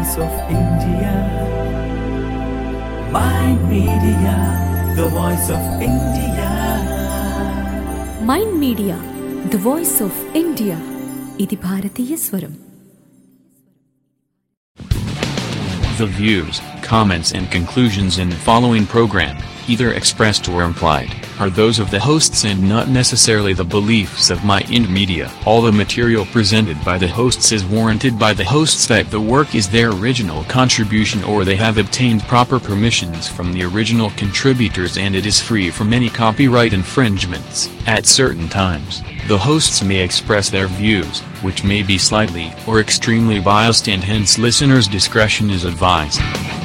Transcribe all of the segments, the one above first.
voice of India. Mind Media, the voice of India. Mind media the voice of India ఇది భారతీయ స్వరం The views, comments, and conclusions in the following program, either expressed or implied, are those of the hosts and not necessarily the beliefs of My Ind Media. All the material presented by the hosts is warranted by the hosts that the work is their original contribution or they have obtained proper permissions from the original contributors and it is free from any copyright infringements. At certain times, the hosts may express their views, which may be slightly or extremely biased and hence listeners' discretion is advised.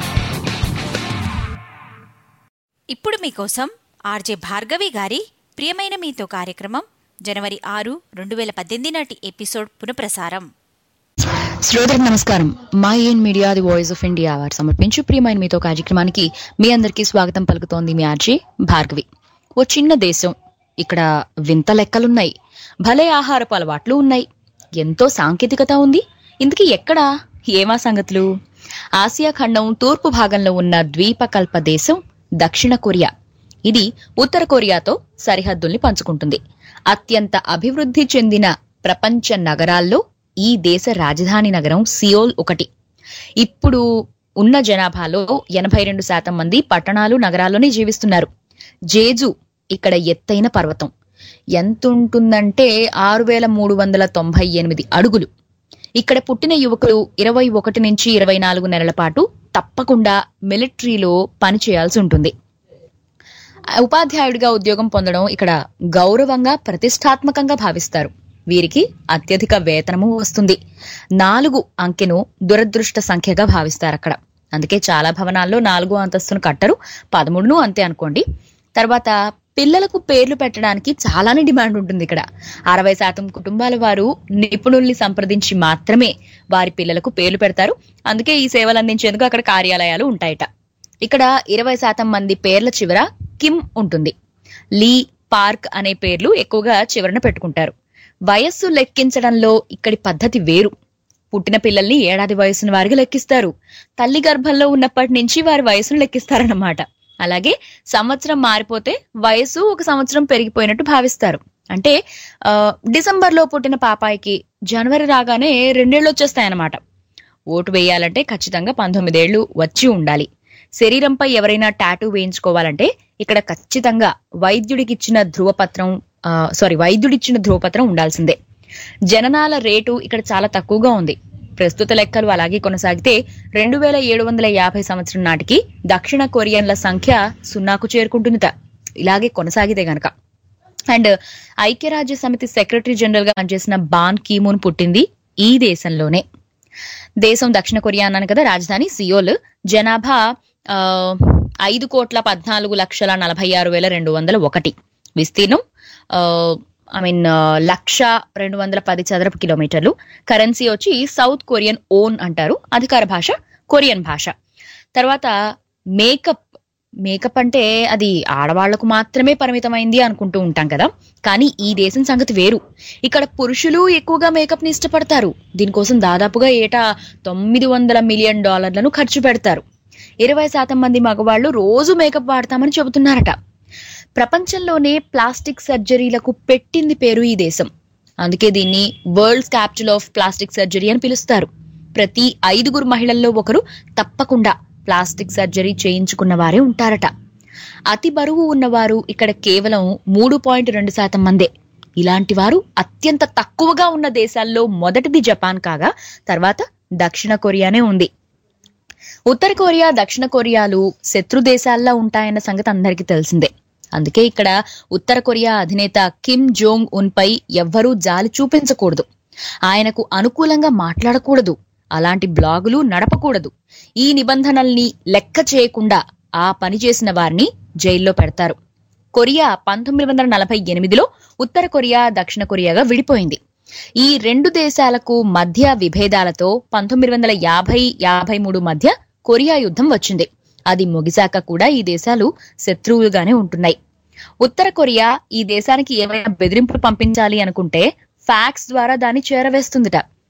ఇప్పుడు మీకోసం RJ Bhargavi గారి ప్రియమైన మీతో కార్యక్రమం జనవరి ఆరు రెండు వేల పద్దెనిమిది నాటి ఎపిసోడ్ పునఃప్రసారం శ్రోతలకు నమస్కారం మా ఏన్ media the voice of India వారు సమర్పించు ప్రియమైన మీతో కార్యక్రమానికి మీ అందరికీ స్వాగతం పలుకుతోంది మీ ఆర్జే భార్గవి ఓ చిన్న దేశం ఇక్కడ వింత లెక్కలున్నాయి భలే ఆహారపు అలవాట్లు ఉన్నాయి ఎంతో సాంకేతికత ఉంది ఇందుకే ఎక్కడా ఏమా సంగతులు ఆసియా ఖండం తూర్పు భాగంలో ఉన్న ద్వీపకల్ప దేశం దక్షిణ కొరియా ఇది ఉత్తర కొరియాతో సరిహద్దుల్ని పంచుకుంటుంది అత్యంత అభివృద్ధి చెందిన ప్రపంచ నగరాల్లో ఈ దేశ రాజధాని నగరం సియోల్ ఒకటి ఇప్పుడు ఉన్న జనాభాలో ఎనభై రెండు శాతం మంది పట్టణాలు నగరాల్లోనే జీవిస్తున్నారు జేజు ఇక్కడ ఎత్తైన పర్వతం ఎంత ఉంటుందంటే ఆరు వేల మూడు వందల తొంభై ఎనిమిది అడుగులు ఇక్కడ పుట్టిన యువకులు ఇరవై ఒకటి నుంచి ఇరవై నాలుగు నెలల పాటు తప్పకుండా మిలిటరీలో పని చేయాల్సి ఉంటుంది ఉపాధ్యాయుడిగా ఉద్యోగం పొందడం ఇక్కడ గౌరవంగా ప్రతిష్టాత్మకంగా భావిస్తారు వీరికి అత్యధిక వేతనము వస్తుంది నాలుగు అంకెను దురదృష్ట సంఖ్యగా భావిస్తారు అక్కడ అందుకే చాలా భవనాల్లో నాలుగో అంతస్తును కట్టరు పదమూడును అంతే అనుకోండి తర్వాత పిల్లలకు పేర్లు పెట్టడానికి చాలానే డిమాండ్ ఉంటుంది ఇక్కడ అరవై శాతం కుటుంబాల వారు నిపుణుల్ని సంప్రదించి మాత్రమే వారి పిల్లలకు పేర్లు పెడతారు అందుకే ఈ సేవలు అందించేందుకు అక్కడ కార్యాలయాలు ఉంటాయట ఇక్కడ ఇరవై శాతం మంది పేర్ల చివర కిమ్ ఉంటుంది లీ పార్క్ అనే పేర్లు ఎక్కువగా చివరన పెట్టుకుంటారు వయస్సు లెక్కించడంలో ఇక్కడి పద్ధతి వేరు పుట్టిన పిల్లల్ని ఏడాది వయసున్న వారికి లెక్కిస్తారు తల్లి గర్భంలో ఉన్నప్పటి నుంచి వారి వయసును లెక్కిస్తారన్నమాట అలాగే సంవత్సరం మారిపోతే వయసు ఒక సంవత్సరం పెరిగిపోయినట్టు భావిస్తారు అంటే ఆ, డిసెంబర్ లో పుట్టిన పాపాయికి జనవరి రాగానే రెండేళ్లు వచ్చేస్తాయన్నమాట ఓటు వేయాలంటే ఖచ్చితంగా పంతొమ్మిదేళ్లు వచ్చి ఉండాలి శరీరంపై ఎవరైనా టాటూ వేయించుకోవాలంటే ఇక్కడ ఖచ్చితంగా వైద్యుడికి ఇచ్చిన ధృవపత్రం ఆ, సారీ వైద్యుడిచ్చిన ధృవపత్రం ఉండాల్సిందే జననాల రేటు ఇక్కడ చాలా తక్కువగా ఉంది ప్రస్తుత లెక్కలు అలాగే కొనసాగితే రెండు వేల ఏడు వందల యాభై సంవత్సరం నాటికి దక్షిణ కొరియన్ల సంఖ్య సున్నాకు చేరుకుంటుందిట ఇలాగే కొనసాగితే గనక అండ్ ఐక్యరాజ్య సమితి సెక్రటరీ జనరల్ గా పనిచేసిన బాన్ కీమూన్ పుట్టింది ఈ దేశంలోనే దేశం దక్షిణ కొరియా అన్నాను కదా రాజధాని సియోల్ జనాభా ఆ, ఐదు కోట్ల పద్నాలుగు లక్షల నలభై ఆరు వేల రెండు వందల ఒకటి విస్తీర్ణం ఐ మీన్ లక్ష రెండు వందల పది చదరపు కిలోమీటర్లు కరెన్సీ వచ్చి సౌత్ కొరియన్ ఓన్ అంటారు అధికార భాష కొరియన్ భాష తర్వాత మేకప్ మేకప్ అంటే అది ఆడవాళ్లకు మాత్రమే పరిమితమైంది అనుకుంటూ ఉంటాం కదా కానీ ఈ దేశం సంగతి వేరు ఇక్కడ పురుషులు ఎక్కువగా మేకప్ ని ఇష్టపడతారు దీనికోసం దాదాపుగా ఏటా తొమ్మిది వందల మిలియన్ డాలర్లను ఖర్చు పెడతారు ఇరవై శాతం మంది మగవాళ్లు రోజు మేకప్ వాడతామని చెబుతున్నారట ప్రపంచంలోనే ప్లాస్టిక్ సర్జరీలకు పెట్టింది పేరు ఈ దేశం అందుకే దీన్ని world capital of plastic surgery అని పిలుస్తారు ప్రతి ఐదుగురు మహిళల్లో ఒకరు తప్పకుండా ప్లాస్టిక్ సర్జరీ చేయించుకున్న వారే ఉంటారట అతి బరువు ఉన్నవారు ఇక్కడ కేవలం మూడు పాయింట్ రెండు శాతం మందే ఇలాంటి వారు అత్యంత తక్కువగా ఉన్న దేశాల్లో మొదటిది జపాన్ కాగా తర్వాత దక్షిణ కొరియానే ఉంది ఉత్తర కొరియా దక్షిణ కొరియాలు శత్రు దేశాల్లా ఉంటాయన్న సంగతి అందరికీ తెలిసిందే అందుకే ఇక్కడ ఉత్తర కొరియా అధినేత కిమ్ జోంగ్ ఉన్ పై ఎవ్వరూ జాలి చూపించకూడదు ఆయనకు అనుకూలంగా మాట్లాడకూడదు అలాంటి బ్లాగులు నడపకూడదు ఈ నిబంధనల్ని లెక్క చేయకుండా ఆ పని చేసిన వారిని జైల్లో పెడతారు కొరియా పంతొమ్మిది వందల నలభై ఎనిమిదిలో ఉత్తర కొరియా దక్షిణ కొరియాగా విడిపోయింది ఈ రెండు దేశాలకు మధ్య విభేదాలతో పంతొమ్మిది వందల యాభై యాభై మూడు మధ్య కొరియా యుద్ధం వచ్చింది అది ముగిశాక కూడా ఈ దేశాలు శత్రువులుగానే ఉంటున్నాయి ఉత్తర కొరియా ఈ దేశానికి ఏమైనా బెదిరింపులు పంపించాలి అనుకుంటే ఫ్యాక్స్ ద్వారా దాన్ని చేరవేస్తుందిట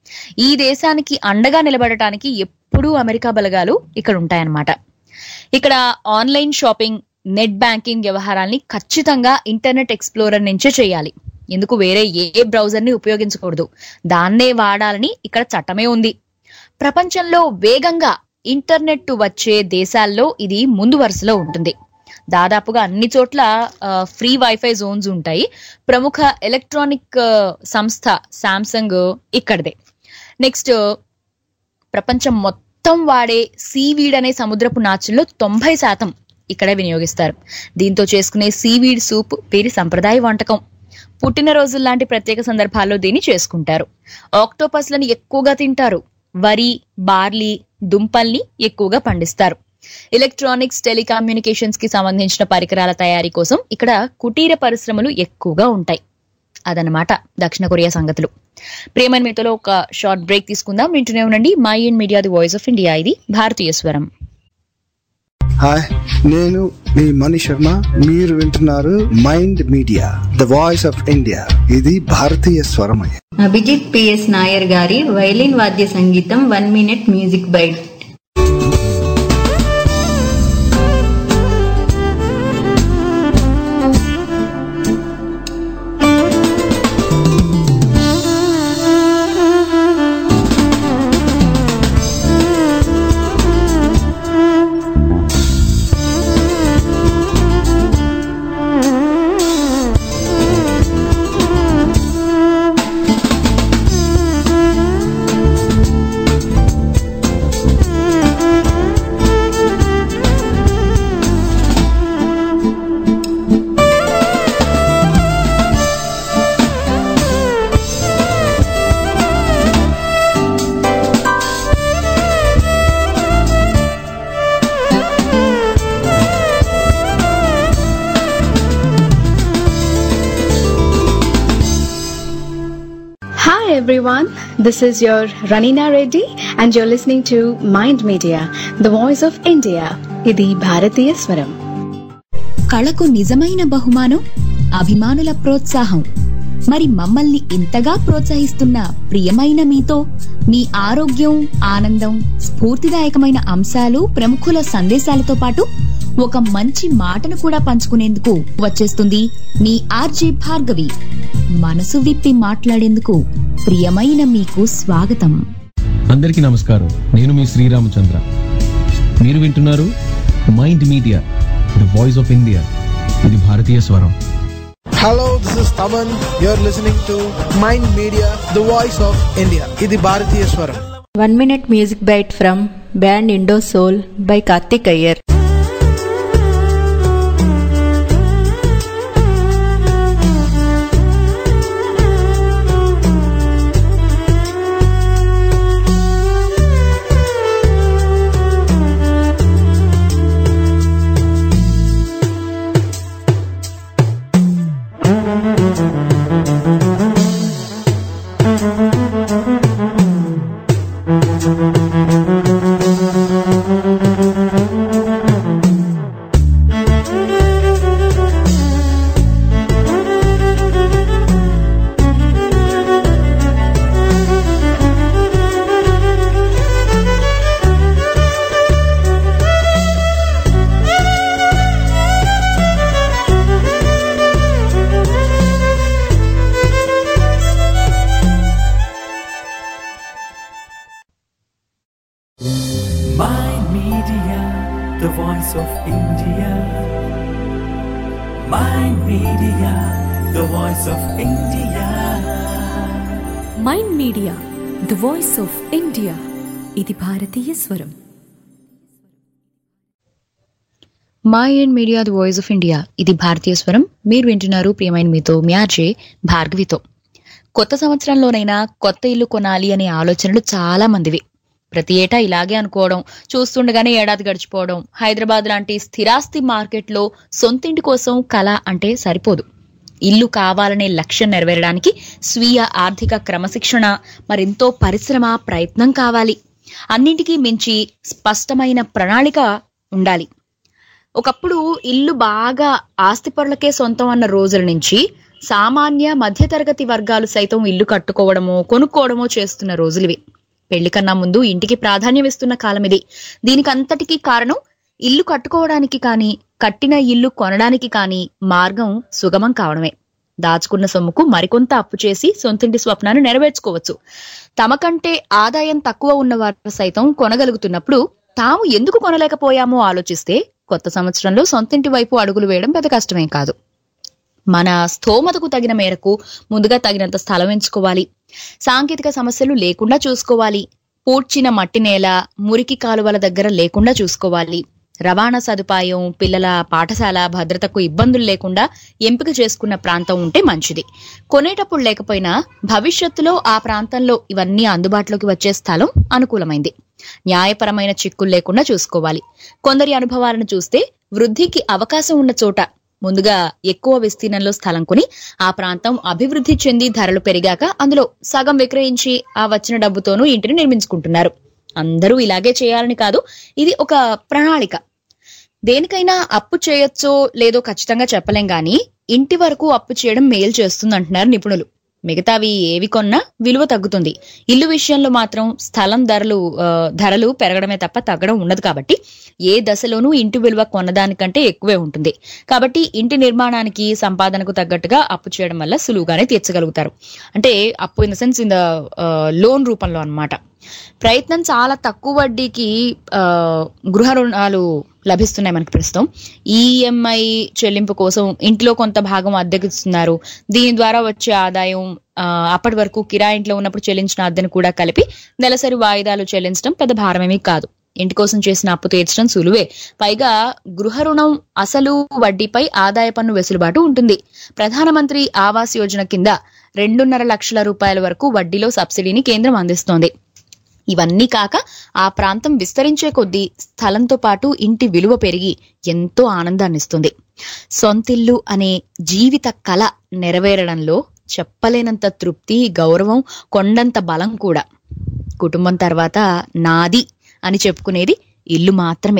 ఈ దేశానికి అండగా నిలబడటానికి ఎప్పుడూ అమెరికా బలగాలు ఇక్కడ ఉంటాయన్నమాట ఇక్కడ ఆన్లైన్ షాపింగ్ నెట్ బ్యాంకింగ్ వ్యవహారాల్ని ఖచ్చితంగా ఇంటర్నెట్ ఎక్స్ప్లోరర్ నుంచే చేయాలి ఎందుకు వేరే ఏ బ్రౌజర్ ని ఉపయోగించకూడదు దాన్నే వాడాలని ఇక్కడ చట్టమే ఉంది ప్రపంచంలో వేగంగా ఇంటర్నెట్ వచ్చే దేశాల్లో ఇది ముందు వరుసలో ఉంటుంది దాదాపుగా అన్ని చోట్ల ఆ, ఫ్రీ వైఫై జోన్స్ ఉంటాయి ప్రముఖ ఎలక్ట్రానిక్ ఆ, సంస్థ శాంసంగ్ ఇక్కడదే నెక్స్ట్ ప్రపంచం మొత్తం వాడే సీవీడ్ అనే సముద్రపు నాచుల్లో తొంభై శాతం ఇక్కడ వినియోగిస్తారు దీంతో చేసుకునే సీవీడ్ సూప్ వీరి సంప్రదాయ వంటకం పుట్టినరోజుల లాంటి ప్రత్యేక సందర్భాల్లో దీన్ని చేసుకుంటారు ఆక్టోపస్లను ఎక్కువగా తింటారు వరి బార్లీ దుంపల్ని ఎక్కువగా పండిస్తారు ఎలక్ట్రానిక్స్ టెలికమ్యూనికేషన్స్ కి సంబంధించిన పరికరాల తయారీ కోసం ఇక్కడ కుటీర పరిశ్రమలు ఎక్కువగా ఉంటాయి అదనమాట దక్షిణ కొరియా సంగతులు ప్రేమన్ మీతోలో ఒక షార్ట్ బ్రేక్ తీసుకుందాం వింటూనే ఉండండి Mind Media the voice of India ఇది భారతీయ స్వరం హాయ్ నేను మీ మణి శర్మ మీరు వింటున్నారు mind media the voice of India ఇది భారతీయ స్వరమయ అభిజిత్ పిఎస్ నాయర్ గారి వైలిన్ వాద్య సంగీతం one minute music bite Hi everyone, this is your Ranina Reddy and you're listening to Mind Media, the voice of India. ఇది భారతీయ స్వరం కళకు నిజమైన బహుమానం అభిమానుల ప్రోత్సాహం మరి మమ్మల్ని ఇంతగా ప్రోత్సహిస్తున్న ప్రియమైన మీతో మీ ఆరోగ్యం ఆనందం స్ఫూర్తిదాయకమైన అంశాలు ప్రముఖుల సందేశాలతో పాటు ఒక మంచి మాటను కూడా పంచుకునేందుకు వచ్చేస్తుంది మీ ఆర్జే భార్గవి మనసు విప్పి మాట్లాడేందుకు ప్రియమైన మీకు స్వాగతం అందరికీ నమస్కారం నేను మీ శ్రీరామచంద్ర మీరు వింటున్నారు mind media the voice of India ఇది భారతీయ స్వరం hello this is Thaman you're listening to Mind media the voice of India ఇది భారతీయ స్వరం one minute music bite from band Indo Soul by Karthik Iyer Mind Media, the voice of India. Mind Media, the voice of India. Mind media the voice of India ఇది భారతీయ స్వరం Mind Media the voice of India ఇది భారతీయ స్వరం మీరు వింటున్నారు ప్రియమైన మీతో మ్యాచే భార్గవితో కొత్త సంవత్సరంలోనైనా కొత్త ఇల్లు కొనాలి అనే ఆలోచనలు చాలా మందివి ప్రతి ఏటా ఇలాగే అనుకోవడం చూస్తుండగానే ఏడాది గడిచిపోవడం హైదరాబాద్ లాంటి స్థిరాస్తి మార్కెట్లో సొంతింటి కోసం కళ అంటే సరిపోదు ఇల్లు కావాలనే లక్ష్యం నెరవేరడానికి స్వీయ ఆర్థిక క్రమశిక్షణ మరెంతో పరిశ్రమ ప్రయత్నం కావాలి అన్నింటికీ మించి స్పష్టమైన ప్రణాళిక ఉండాలి ఒకప్పుడు ఇల్లు బాగా ఆస్తిపరులకే సొంతం అన్న రోజుల నుంచి సామాన్య మధ్యతరగతి వర్గాలు సైతం ఇల్లు కట్టుకోవడమో కొనుక్కోవడమో చేస్తున్న రోజులివి పెళ్లి కన్నా ముందు ఇంటికి ప్రాధాన్యం ఇస్తున్న కాలం ఇది దీనికి అంతటికీ కారణం ఇల్లు కట్టుకోవడానికి కానీ కట్టిన ఇల్లు కొనడానికి కానీ మార్గం సుగమం కావడమే దాచుకున్న సొమ్ముకు మరికొంత అప్పు చేసి సొంతింటి స్వప్నాన్ని నెరవేర్చుకోవచ్చు తమ కంటే ఆదాయం తక్కువ ఉన్న వారు సైతం కొనగలుగుతున్నప్పుడు తాము ఎందుకు కొనలేకపోయామో ఆలోచిస్తే కొత్త సంవత్సరంలో సొంతింటి వైపు అడుగులు వేయడం పెద్ద కష్టమేం కాదు మన స్థోమతకు తగిన మేరకు ముందుగా తగినంత స్థలం ఎంచుకోవాలి సాంకేతిక సమస్యలు లేకుండా చూసుకోవాలి పూడ్చిన మట్టి నేల మురికి కాలువల దగ్గర లేకుండా చూసుకోవాలి రవాణా సదుపాయం పిల్లల పాఠశాల భద్రతకు ఇబ్బందులు లేకుండా ఎంపిక చేసుకున్న ప్రాంతం ఉంటే మంచిది కొనేటప్పుడు లేకపోయినా భవిష్యత్తులో ఆ ప్రాంతంలో ఇవన్నీ అందుబాటులోకి వచ్చే స్థలం అనుకూలమైంది న్యాయపరమైన చిక్కులు లేకుండా చూసుకోవాలి కొందరి అనుభవాలను చూస్తే వృద్ధికి అవకాశం ఉన్న చోట ముందుగా ఎక్కువ విస్తీర్ణంలో స్థలం కొని ఆ ప్రాంతం అభివృద్ధి చెంది ధరలు పెరిగాక అందులో సగం విక్రయించి ఆ వచ్చిన డబ్బుతోనూ ఇంటిని నిర్మించుకుంటున్నారు అందరూ ఇలాగే చేయాలని కాదు ఇది ఒక ప్రణాళిక దేనికైనా అప్పు చేయొచ్చో లేదో ఖచ్చితంగా చెప్పలేం గాని ఇంటి వరకు అప్పు చేయడం మేలు చేస్తుంది అంటున్నారు నిపుణులు మిగతావి ఏవి కొన్నా విలువ తగ్గుతుంది ఇల్లు విషయంలో మాత్రం స్థలం ధరలు ఆ, ధరలు పెరగడమే తప్ప తగ్గడం ఉండదు కాబట్టి ఏ దశలోనూ ఇంటి విలువ కొన్నదానికంటే ఎక్కువే ఉంటుంది కాబట్టి ఇంటి నిర్మాణానికి సంపాదనకు తగ్గట్టుగా అప్పు చేయడం వల్ల సులువుగానే తీర్చగలుగుతారు అంటే అప్పు in the sense in the loan రూపంలో అన్నమాట ప్రయత్నం చాలా తక్కువ వడ్డీకి ఆ, గృహ రుణాలు లభిస్తున్నాయి మనకి ప్రస్తుతం ఈఎంఐ చెల్లింపు కోసం ఇంట్లో కొంత భాగం అద్దెకిస్తున్నారు దీని ద్వారా వచ్చే ఆదాయం ఆ, అప్పటి వరకు కిరాయి ఇంట్లో ఉన్నప్పుడు చెల్లించిన అద్దెను కూడా కలిపి నెలసరి వాయిదాలు చెల్లించడం పెద్ద భారమేమీ కాదు ఇంటి కోసం చేసిన అప్పు తీర్చడం సులువే పైగా గృహ రుణం అసలు వడ్డీపై ఆదాయ పన్ను వెసులుబాటు ఉంటుంది ప్రధానమంత్రి ఆవాస్ యోజన కింద రెండున్నర లక్షల రూపాయల వరకు వడ్డీలో సబ్సిడీని కేంద్రం అందిస్తోంది ఇవన్నీ కాక ఆ ప్రాంతం విస్తరించే కొద్దీ స్థలంతో పాటు ఇంటి విలువ పెరిగి ఎంతో ఆనందాన్నిస్తుంది సొంతిల్లు అనే జీవిత కళ నెరవేరడంలో చెప్పలేనంత తృప్తి గౌరవం కొండంత బలం కూడా కుటుంబం తర్వాత నాది అని చెప్పుకునేది ఇల్లు మాత్రమే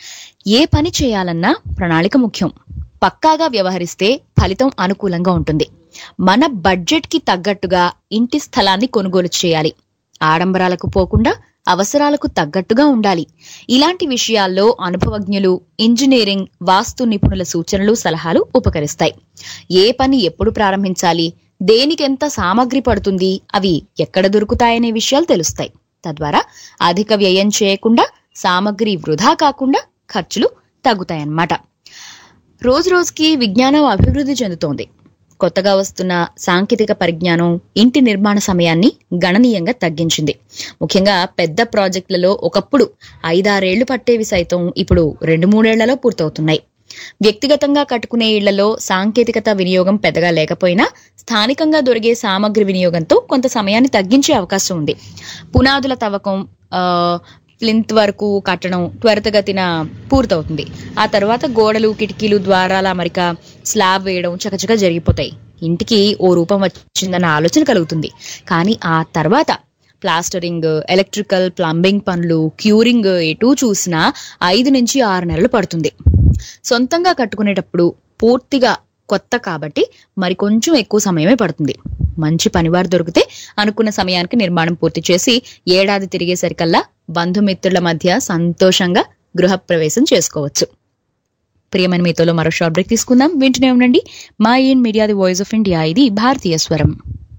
ఏ పని చేయాలన్నా ప్రణాళిక ముఖ్యం పక్కాగా వ్యవహరిస్తే ఫలితం అనుకూలంగా ఉంటుంది మన బడ్జెట్ కి తగ్గట్టుగా ఇంటి స్థలాన్ని కొనుగోలు చేయాలి ఆడంబరాలకు పోకుండా అవసరాలకు తగ్గట్టుగా ఉండాలి ఇలాంటి విషయాల్లో అనుభవజ్ఞులు ఇంజనీరింగ్ వాస్తు నిపుణుల సూచనలు సలహాలు ఉపకరిస్తాయి ఏ పని ఎప్పుడు ప్రారంభించాలి దేనికెంత సామగ్రి పడుతుంది అవి ఎక్కడ దొరుకుతాయనే విషయాలు తెలుస్తాయి తద్వారా అధిక వ్యయం చేయకుండా సామగ్రి వృధా కాకుండా ఖర్చులు తగ్గుతాయన్నమాట రోజు రోజుకి విజ్ఞానం అభివృద్ధి చెందుతోంది కొత్తగా వస్తున్న సాంకేతిక పరిజ్ఞానం ఇంటి నిర్మాణ సమయాన్ని గణనీయంగా తగ్గించింది ముఖ్యంగా పెద్ద ప్రాజెక్టులలో ఒకప్పుడు ఐదారేళ్లు పట్టేవి సైతం ఇప్పుడు రెండు మూడేళ్లలో పూర్తవుతున్నాయి వ్యక్తిగతంగా కట్టుకునే ఇళ్లలో సాంకేతికత వినియోగం పెద్దగా లేకపోయినా స్థానికంగా దొరికే సామగ్రి వినియోగంతో కొంత సమయాన్ని తగ్గించే అవకాశం ఉంది పునాదుల తవ్వకం ఆ, ప్లింత్ వరకు కట్టడం త్వరితగతిన పూర్తవుతుంది ఆ తర్వాత గోడలు కిటికీలు ద్వారాల అమరిక స్లాబ్ వేయడం చకచక జరిగిపోతాయి ఇంటికి ఓ రూపం వచ్చిందన్న ఆలోచన కలుగుతుంది కానీ ఆ తర్వాత ప్లాస్టరింగ్ ఎలక్ట్రికల్ ప్లంబింగ్ పనులు క్యూరింగ్ ఎటు చూసినా ఐదు నుంచి ఆరు నెలలు పడుతుంది సొంతంగా కట్టుకునేటప్పుడు పూర్తిగా కొత్త కాబట్టి మరి కొంచెం ఎక్కువ సమయమే పడుతుంది మంచి పనివారు దొరికితే అనుకున్న సమయానికి నిర్మాణం పూర్తి చేసి ఏడాది తిరిగేసరికల్లా బంధుమిత్రుల మధ్య సంతోషంగా గృహప్రవేశం చేసుకోవచ్చు ప్రియమైన మీతోలో మరో షార్ట్ బ్రేక్ తీసుకుందాం వింటూనే ఉండండి మా in media the voice of India ఇది భారతీయ స్వరం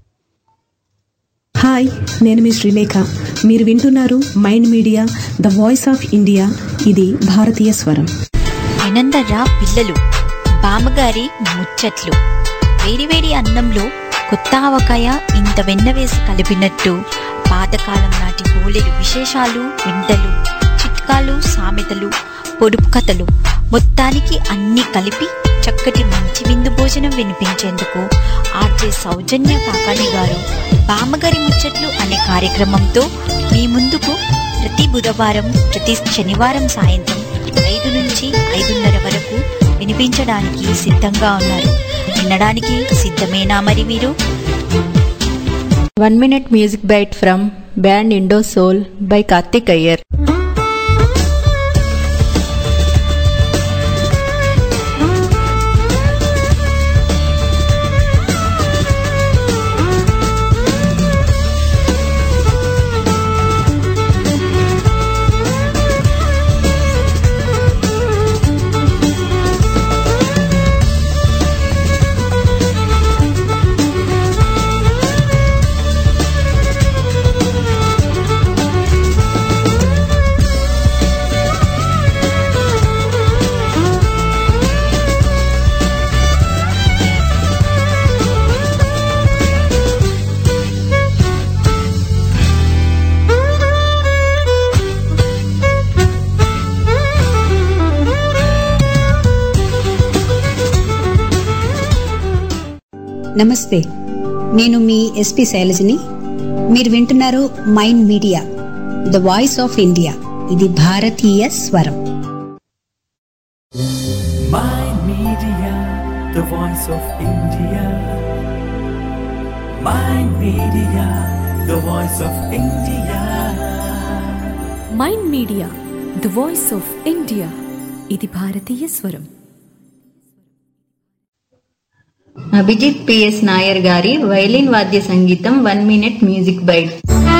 హాయ్ నేను మీ శ్రీలేఖ మీరు వింటున్నారు mind media the voice of India ఇది భారతీయ స్వరం వినందర్రా పిల్లలు బామ్మగారి ముచ్చట్లు వేడివేడి అన్నంలో కొత్త ఆవకాయ ఇంత వెన్న వేసి కలిపినట్టు పాతకాలం నాటి బోలెడు విశేషాలు వింతలు చిట్కాలు సామెతలు పొడుపు కథలు మొత్తానికి అన్ని కలిపి చక్కటి మంచి విందు భోజనం వినిపించేందుకు ఆర్జే సౌజన్య కాకాణి గారు బామ్మగారి ముచ్చట్లు అనే కార్యక్రమంతో మీ ముందుకు ప్రతి బుధవారం ప్రతి శనివారం సాయంత్రం ఐదు నుంచి ఐదున్నర వరకు వినిపించడానికి సిద్ధంగా ఉన్నారు వినడానికి సిద్ధమేనా మరి మీరు One minute music bite from band Indo Soul by Karthik Iyer. నమస్తే నేను మీ ఎస్పి శైలజని మీరు వింటున్నారు mind media the voice of India ఇది భారతీయ స్వరం Mind Media, the voice of India. Mind Media, the voice of India. Mind media the voice of India ఇది భారతీయ స్వరం అభిజిత్ పిఎస్ నాయర్ గారి వైలిన్ వాద్య సంగీతం వన్ మినిట్ మ్యూజిక్ బైట్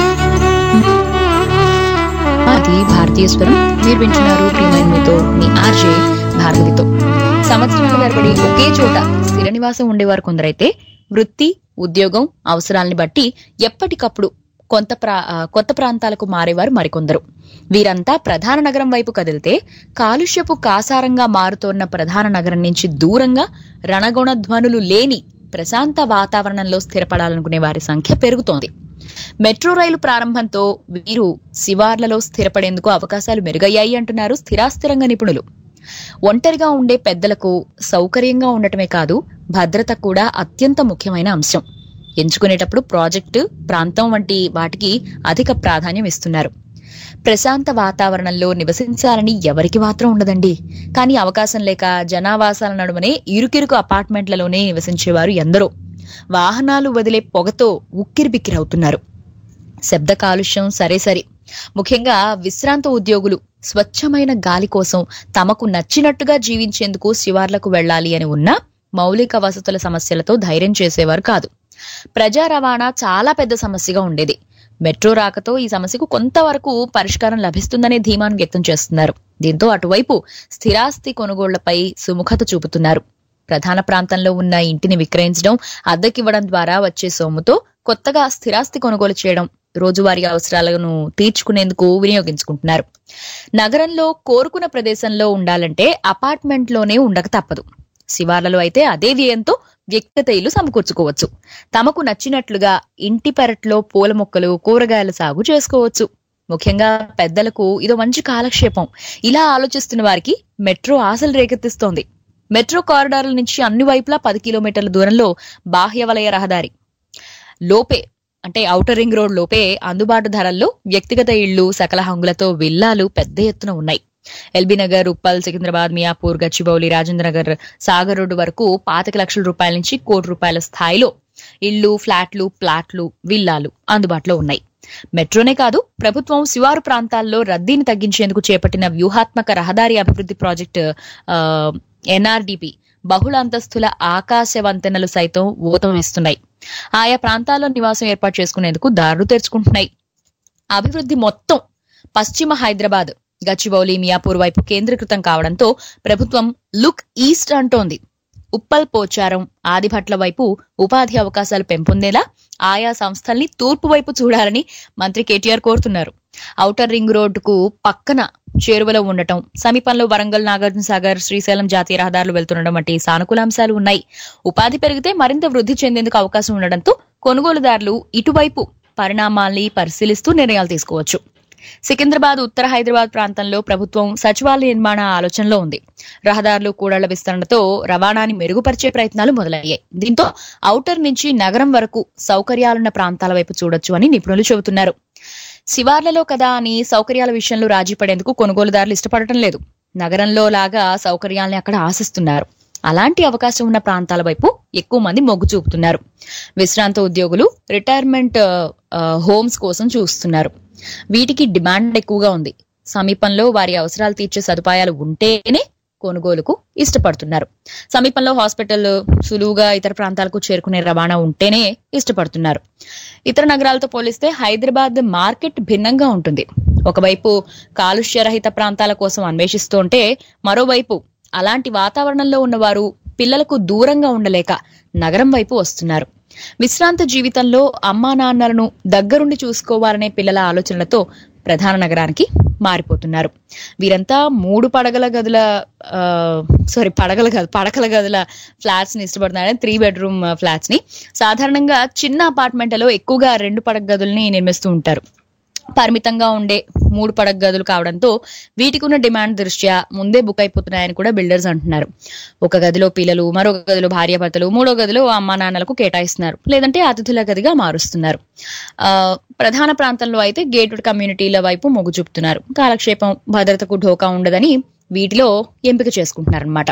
అది భారతీయ స్వరం మీరు వింటున్నారు ప్రియమైన మీతో మీ ఆర్జే భార్గవితో సంవత్సరాల తరబడి ఒకే చోట స్థిర నివాసం ఉండేవారు కొందరైతే వృత్తి ఉద్యోగం అవసరాల్ని బట్టి ఎప్పటికప్పుడు కొంత ప్రా ఆ, కొత్త ప్రాంతాలకు మారేవారు మరికొందరు వీరంతా ప్రధాన నగరం వైపు కదిలితే కాలుష్యపు కాసారంగా మారుతోన్న ప్రధాన నగరం నుంచి దూరంగా రణగొణ ధ్వనులు లేని ప్రశాంత వాతావరణంలో స్థిరపడాలనుకునే వారి సంఖ్య పెరుగుతోంది మెట్రో రైలు ప్రారంభంతో వీరు శివార్లలో స్థిరపడేందుకు అవకాశాలు మెరుగయ్యాయి అంటున్నారు స్థిరాస్థిరంగా నిపుణులు ఒంటరిగా ఉండే పెద్దలకు సౌకర్యంగా ఉండటమే కాదు భద్రత కూడా అత్యంత ముఖ్యమైన అంశం ఎంచుకునేటప్పుడు ప్రాజెక్టు ప్రాంతం వంటి వాటికి అధిక ప్రాధాన్యం ఇస్తున్నారు ప్రశాంత వాతావరణంలో నివసించాలని ఎవరికి మాత్రం ఉండదండి కానీ అవకాశం లేక జనావాసాల నడుమనే ఇరుకిరుకు అపార్ట్మెంట్లలోనే నివసించేవారు ఎందరో వాహనాలు వదిలే పొగతో ఉక్కిరిబిక్కిరవుతున్నారు శబ్ద కాలుష్యం సరే సరే ముఖ్యంగా విశ్రాంత ఉద్యోగులు స్వచ్ఛమైన గాలి కోసం తమకు నచ్చినట్టుగా జీవించేందుకు శివార్లకు వెళ్ళాలి అని ఉన్న మౌలిక వసతుల సమస్యలతో ధైర్యం చేసేవారు కాదు ప్రజా రవాణా చాలా పెద్ద సమస్యగా ఉండేది మెట్రో రాకతో ఈ సమస్యకు కొంతవరకు పరిష్కారం లభిస్తుందనే ధీమాను వ్యక్తం చేస్తున్నారు దీంతో అటువైపు స్థిరాస్తి కొనుగోళ్లపై సుముఖత చూపుతున్నారు ప్రధాన ప్రాంతంలో ఉన్న ఇంటిని విక్రయించడం అద్దెకివ్వడం ద్వారా వచ్చే సొమ్ముతో కొత్తగా స్థిరాస్తి కొనుగోలు చేయడం రోజువారీ అవసరాలను తీర్చుకునేందుకు వినియోగించుకుంటున్నారు నగరంలో కోరుకున్న ప్రదేశంలో ఉండాలంటే అపార్ట్మెంట్లోనే ఉండక తప్పదు శివార్లలో అయితే అదే వ్యయంతో వ్యక్తిగత ఇల్లు సమకూర్చుకోవచ్చు తమకు నచ్చినట్లుగా ఇంటి పెరట్లో పూల మొక్కలు కూరగాయల సాగు చేసుకోవచ్చు ముఖ్యంగా పెద్దలకు ఇదో మంచి కాలక్షేపం ఇలా ఆలోచిస్తున్న వారికి మెట్రో ఆశలు రేకెత్తిస్తోంది మెట్రో కారిడార్ల నుంచి అన్ని వైపులా పది కిలోమీటర్ల దూరంలో బాహ్య వలయ రహదారి లోపే అంటే ఔటర్ రింగ్ రోడ్ లోపే అందుబాటు ధరల్లో వ్యక్తిగత ఇళ్లు సకల హంగులతో విల్లాలు పెద్ద ఎత్తున ఉన్నాయి ఎల్బీ నగర్ ఉప్పల్ సికింద్రాబాద్ మియాపూర్ గచ్చిబౌలి రాజేంద్ర నగర్ సాగర్ రోడ్డు వరకు పాతిక లక్షల రూపాయల నుంచి కోటి రూపాయల స్థాయిలో ఇళ్లు ఫ్లాట్లు ప్లాట్లు విల్లాలు అందుబాటులో ఉన్నాయి మెట్రోనే కాదు ప్రభుత్వం శివారు ప్రాంతాల్లో రద్దీని తగ్గించేందుకు చేపట్టిన వ్యూహాత్మక రహదారి అభివృద్ధి ప్రాజెక్టు ఎన్ఆర్డిపి బహుళ అంతస్తుల ఆకాశ వంతెనలు సైతం ఊతం ఇస్తున్నాయి ఆయా ప్రాంతాల్లో నివాసం ఏర్పాటు చేసుకునేందుకు దారులు తెరుచుకుంటున్నాయి అభివృద్ధి మొత్తం పశ్చిమ హైదరాబాద్ గచ్చిబౌలి మియాపూర్ వైపు కేంద్రీకృతం కావడంతో ప్రభుత్వం లుక్ ఈస్ట్ అంటోంది ఉప్పల్ పోచారం ఆదిభట్ల వైపు ఉపాధి అవకాశాలు పెంపొందేలా ఆయా సంస్థల్ని తూర్పు వైపు చూడాలని మంత్రి కేటీఆర్ కోరుతున్నారు ఔటర్ రింగ్ రోడ్డుకు పక్కన చేరువలో ఉండటం సమీపంలో వరంగల్ నాగార్జున సాగర్ శ్రీశైలం జాతీయ రహదారులు వెళ్తుండడం వంటి సానుకూల అంశాలు ఉన్నాయి ఉపాధి పెరిగితే మరింత వృద్ధి చెందేందుకు అవకాశం ఉండడంతో కొనుగోలుదారులు ఇటువైపు పరిణామాల్ని పరిశీలిస్తూ నిర్ణయాలు తీసుకోవచ్చు సికింద్రాబాద్ ఉత్తర హైదరాబాద్ ప్రాంతంలో ప్రభుత్వం సచివాలయ నిర్మాణ ఆలోచనలో ఉంది రహదారులు కూడళ్ల విస్తరణతో రవాణాని మెరుగుపరిచే ప్రయత్నాలు మొదలయ్యాయి దీంతో ఔటర్ నుంచి నగరం వరకు సౌకర్యాలున్న ప్రాంతాల వైపు చూడొచ్చు అని నిపుణులు చెబుతున్నారు శివార్లలో కదా అని సౌకర్యాల విషయంలో రాజీ పడేందుకు కొనుగోలుదారులు ఇష్టపడటం లేదు నగరంలో లాగా సౌకర్యాల్ని అక్కడ ఆశిస్తున్నారు అలాంటి అవకాశం ఉన్న ప్రాంతాల వైపు ఎక్కువ మంది మొగ్గు చూపుతున్నారు విశ్రాంత ఉద్యోగులు రిటైర్మెంట్ ఆ, హోమ్స్ కోసం చూస్తున్నారు వీటికి డిమాండ్ ఎక్కువగా ఉంది సమీపంలో వారి అవసరాలు తీర్చే సదుపాయాలు ఉంటేనే కొనుగోలుకు ఇష్టపడుతున్నారు సమీపంలో హాస్పిటల్ సులువుగా ఇతర ప్రాంతాలకు చేరుకునే రవాణా ఉంటేనే ఇష్టపడుతున్నారు ఇతర నగరాలతో పోలిస్తే హైదరాబాద్ మార్కెట్ భిన్నంగా ఉంటుంది ఒకవైపు కాలుష్యరహిత ప్రాంతాల కోసం అన్వేషిస్తుంటే మరోవైపు అలాంటి వాతావరణంలో ఉన్నవారు పిల్లలకు దూరంగా ఉండలేక నగరం వైపు వస్తున్నారు విశ్రాంత జీవితంలో అమ్మా నాన్నలను దగ్గరుండి చూసుకోవాలనే పిల్లల ఆలోచనలతో ప్రధాన నగరానికి మారిపోతున్నారు వీరంతా మూడు పడగల గదుల సారీ పడగల గదు పడకల గదుల ఫ్లాట్స్ ని ఇష్టపడుతున్నారు త్రీ బెడ్రూమ్ ఫ్లాట్స్ ని సాధారణంగా చిన్న అపార్ట్మెంట్లలో ఎక్కువగా రెండు పడక గదుల్ని నిర్మిస్తూ ఉంటారు పరిమితంగా ఉండే మూడు పడక గదులు కావడంతో వీటికి ఉన్న డిమాండ్ దృష్ట్యా ముందే బుక్ అయిపోతున్నాయని కూడా బిల్డర్స్ అంటున్నారు ఒక గదిలో పిల్లలు మరొక గదిలో భార్యాభర్తలు మూడో గదిలో అమ్మా నాన్నలకు కేటాయిస్తున్నారు లేదంటే అతిథుల గదిగా మారుస్తున్నారు ఆ, ప్రధాన ప్రాంతంలో అయితే గేటెడ్ కమ్యూనిటీల వైపు మొగ్గు చూపుతున్నారు కాలక్షేపం భద్రతకు ఢోకా ఉండదని వీటిలో ఎంపిక చేసుకుంటున్నారు అనమాట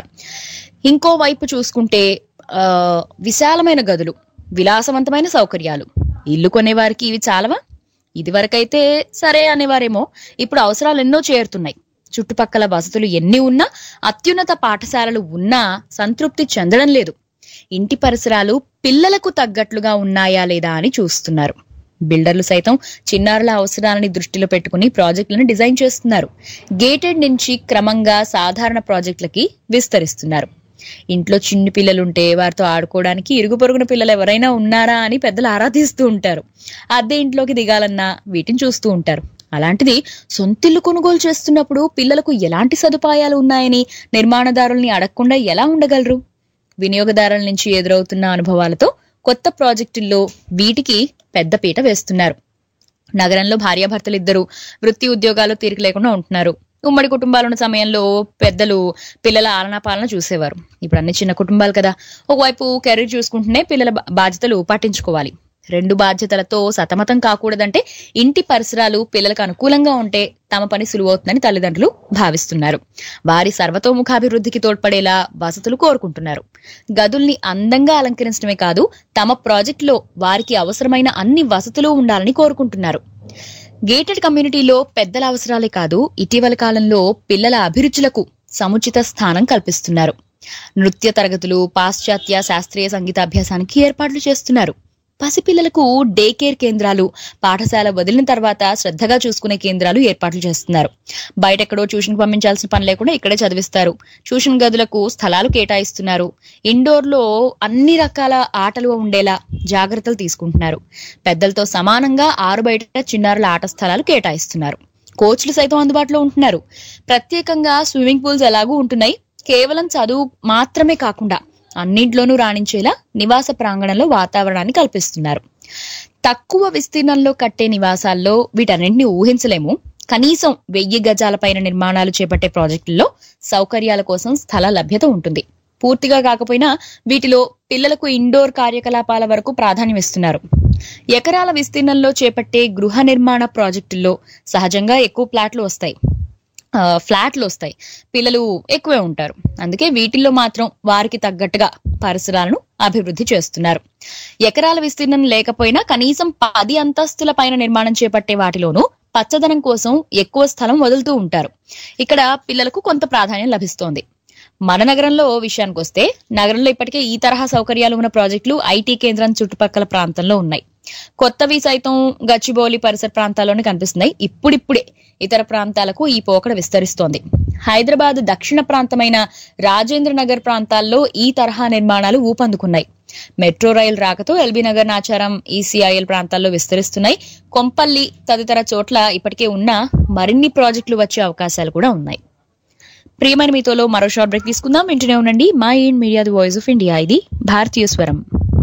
ఇంకో వైపు చూసుకుంటే ఆ, విశాలమైన గదులు విలాసవంతమైన సౌకర్యాలు ఇల్లు కొనేవారికి ఇవి చాలవా ఇదివరకైతే సరే అనేవారేమో ఇప్పుడు అవసరాలు ఎన్నో చేరుతున్నాయి చుట్టుపక్కల వసతులు ఎన్ని ఉన్నా అత్యున్నత పాఠశాలలు ఉన్నా సంతృప్తి చెందడం లేదు ఇంటి పరిసరాలు పిల్లలకు తగ్గట్లుగా ఉన్నాయా లేదా అని చూస్తున్నారు బిల్డర్లు సైతం చిన్నారుల అవసరాలని దృష్టిలో పెట్టుకుని ప్రాజెక్టులను డిజైన్ చేస్తున్నారు గేటెడ్ నుంచి క్రమంగా సాధారణ ప్రాజెక్టులకి విస్తరిస్తున్నారు ఇంట్లో చిన్ని పిల్లలుంటే వారితో ఆడుకోవడానికి ఇరుగు పొరుగున పిల్లలు ఎవరైనా ఉన్నారా అని పెద్దలు ఆరాధిస్తూ ఉంటారు అద్దె ఇంట్లోకి దిగాలన్నా వీటిని చూస్తూ ఉంటారు అలాంటిది సొంతిల్లు కొనుగోలు చేస్తున్నప్పుడు పిల్లలకు ఎలాంటి సదుపాయాలు ఉన్నాయని నిర్మాణదారుల్ని అడగకుండా ఎలా ఉండగలరు వినియోగదారుల నుంచి ఎదురవుతున్న అనుభవాలతో కొత్త ప్రాజెక్టుల్లో వీటికి పెద్దపీట వేస్తున్నారు నగరంలో భార్యాభర్తలు ఇద్దరు వృత్తి ఉద్యోగాలు తీరిక లేకుండా ఉంటున్నారు ఉమ్మడి కుటుంబాలు ఉన్న సమయంలో పెద్దలు పిల్లల ఆలనా పాలన చూసేవారు ఇప్పుడు అన్ని చిన్న కుటుంబాలు కదా ఒకవైపు కెరీర్ చూసుకుంటూనే పిల్లల బా- బాధ్యతలు పట్టించుకోవాలి రెండు బాధ్యతలతో సతమతం కాకూడదంటే ఇంటి పరిసరాలు పిల్లలకు అనుకూలంగా ఉంటే తమ పని సులువవుతుందని తల్లిదండ్రులు భావిస్తున్నారు వారి సర్వతోముఖాభివృద్ధికి తోడ్పడేలా వసతులు కోరుకుంటున్నారు గదుల్ని అందంగా అలంకరించడమే కాదు తమ ప్రాజెక్టులో వారికి అవసరమైన అన్ని వసతులు ఉండాలని కోరుకుంటున్నారు గేటెడ్ కమ్యూనిటీలో పెద్దల అవసరాలే కాదు ఇటీవల కాలంలో పిల్లల అభిరుచులకు సముచిత స్థానం కల్పిస్తున్నారు నృత్య తరగతులు పాశ్చాత్య శాస్త్రీయ సంగీతాభ్యాసానికి ఏర్పాట్లు చేస్తున్నారు పసిపిల్లలకు డే కేర్ కేంద్రాలు పాఠశాల వదిలిన తర్వాత శ్రద్ధగా చూసుకునే కేంద్రాలు ఏర్పాట్లు చేస్తున్నారు బయటెక్కడో ట్యూషన్ పంపించాల్సిన పని లేకుండా ఇక్కడే చదివిస్తారు ట్యూషన్ గదులకు స్థలాలు కేటాయిస్తున్నారు ఇండోర్ లో అన్ని రకాల ఆటలు ఉండేలా జాగ్రత్తలు తీసుకుంటున్నారు పెద్దలతో సమానంగా ఆరు బయట చిన్నారుల ఆట స్థలాలు కేటాయిస్తున్నారు కోచ్లు సైతం అందుబాటులో ఉంటున్నారు ప్రత్యేకంగా స్విమ్మింగ్ పూల్స్ ఎలాగూ ఉంటున్నాయి కేవలం చదువు మాత్రమే కాకుండా అన్నింట్లోనూ రాణించేలా నివాస ప్రాంగణంలో వాతావరణాన్ని కల్పిస్తున్నారు తక్కువ విస్తీర్ణంలో కట్టే నివాసాల్లో వీటన్నింటినీ ఊహించలేము కనీసం వెయ్యి గజాల పైన నిర్మాణాలు చేపట్టే ప్రాజెక్టుల్లో సౌకర్యాల కోసం స్థల లభ్యత ఉంటుంది పూర్తిగా కాకపోయినా వీటిలో పిల్లలకు ఇండోర్ కార్యకలాపాల వరకు ప్రాధాన్యం ఇస్తున్నారు ఎకరాల విస్తీర్ణంలో చేపట్టే గృహ నిర్మాణ ప్రాజెక్టుల్లో సహజంగా ఎక్కువ ప్లాట్లు వస్తాయి ఆ, ఫ్లాట్లు వస్తాయి పిల్లలు ఎక్కువే ఉంటారు అందుకే వీటిల్లో మాత్రం వారికి తగ్గట్టుగా పరిసరాలను అభివృద్ధి చేస్తున్నారు ఎకరాల విస్తీర్ణం లేకపోయినా కనీసం పది అంతస్తుల పైన నిర్మాణం చేపట్టే వాటిలోనూ పచ్చదనం కోసం ఎక్కువ స్థలం వదులుతూ ఉంటారు ఇక్కడ పిల్లలకు కొంత ప్రాధాన్యం లభిస్తోంది మన నగరంలో విషయానికి వస్తే నగరంలో ఇప్పటికే ఈ తరహా సౌకర్యాలు ఉన్న ప్రాజెక్టులు ఐటీ కేంద్రం చుట్టుపక్కల ప్రాంతంలో ఉన్నాయి కొత్తవి సైతం గచ్చిబౌలి పరిసర ప్రాంతాల్లోనే కనిపిస్తున్నాయి ఇప్పుడిప్పుడే ఇతర ప్రాంతాలకు ఈ పోకడ విస్తరిస్తోంది హైదరాబాద్ దక్షిణ ప్రాంతమైన రాజేంద్ర నగర్ ప్రాంతాల్లో ఈ తరహా నిర్మాణాలు ఊపందుకున్నాయి మెట్రో రైలు రాకతో ఎల్బీ నగర్ నాచారం ఈసీఐఎల్ ప్రాంతాల్లో విస్తరిస్తున్నాయి కొంపల్లి తదితర చోట్ల ఇప్పటికే ఉన్న మరిన్ని ప్రాజెక్టులు వచ్చే అవకాశాలు కూడా ఉన్నాయి ప్రియమైన మీతోలో మరో షార్ట్ బ్రేక్ తీసుకుందాం వింటూనే ఉండండి my in media the voice of India ఇది భారతీయ స్వరం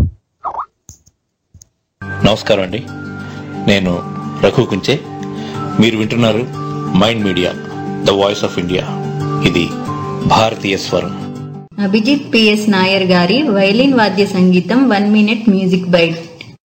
నమస్కారం అండి నేను రఘు కుంచే మీరు వింటున్నారు mind media the voice of India ఇది భారతీయ స్వరం అభిజిత్ పిఎస్ నాయర్ గారి వైలిన్ వాద్య సంగీతం one minute music bite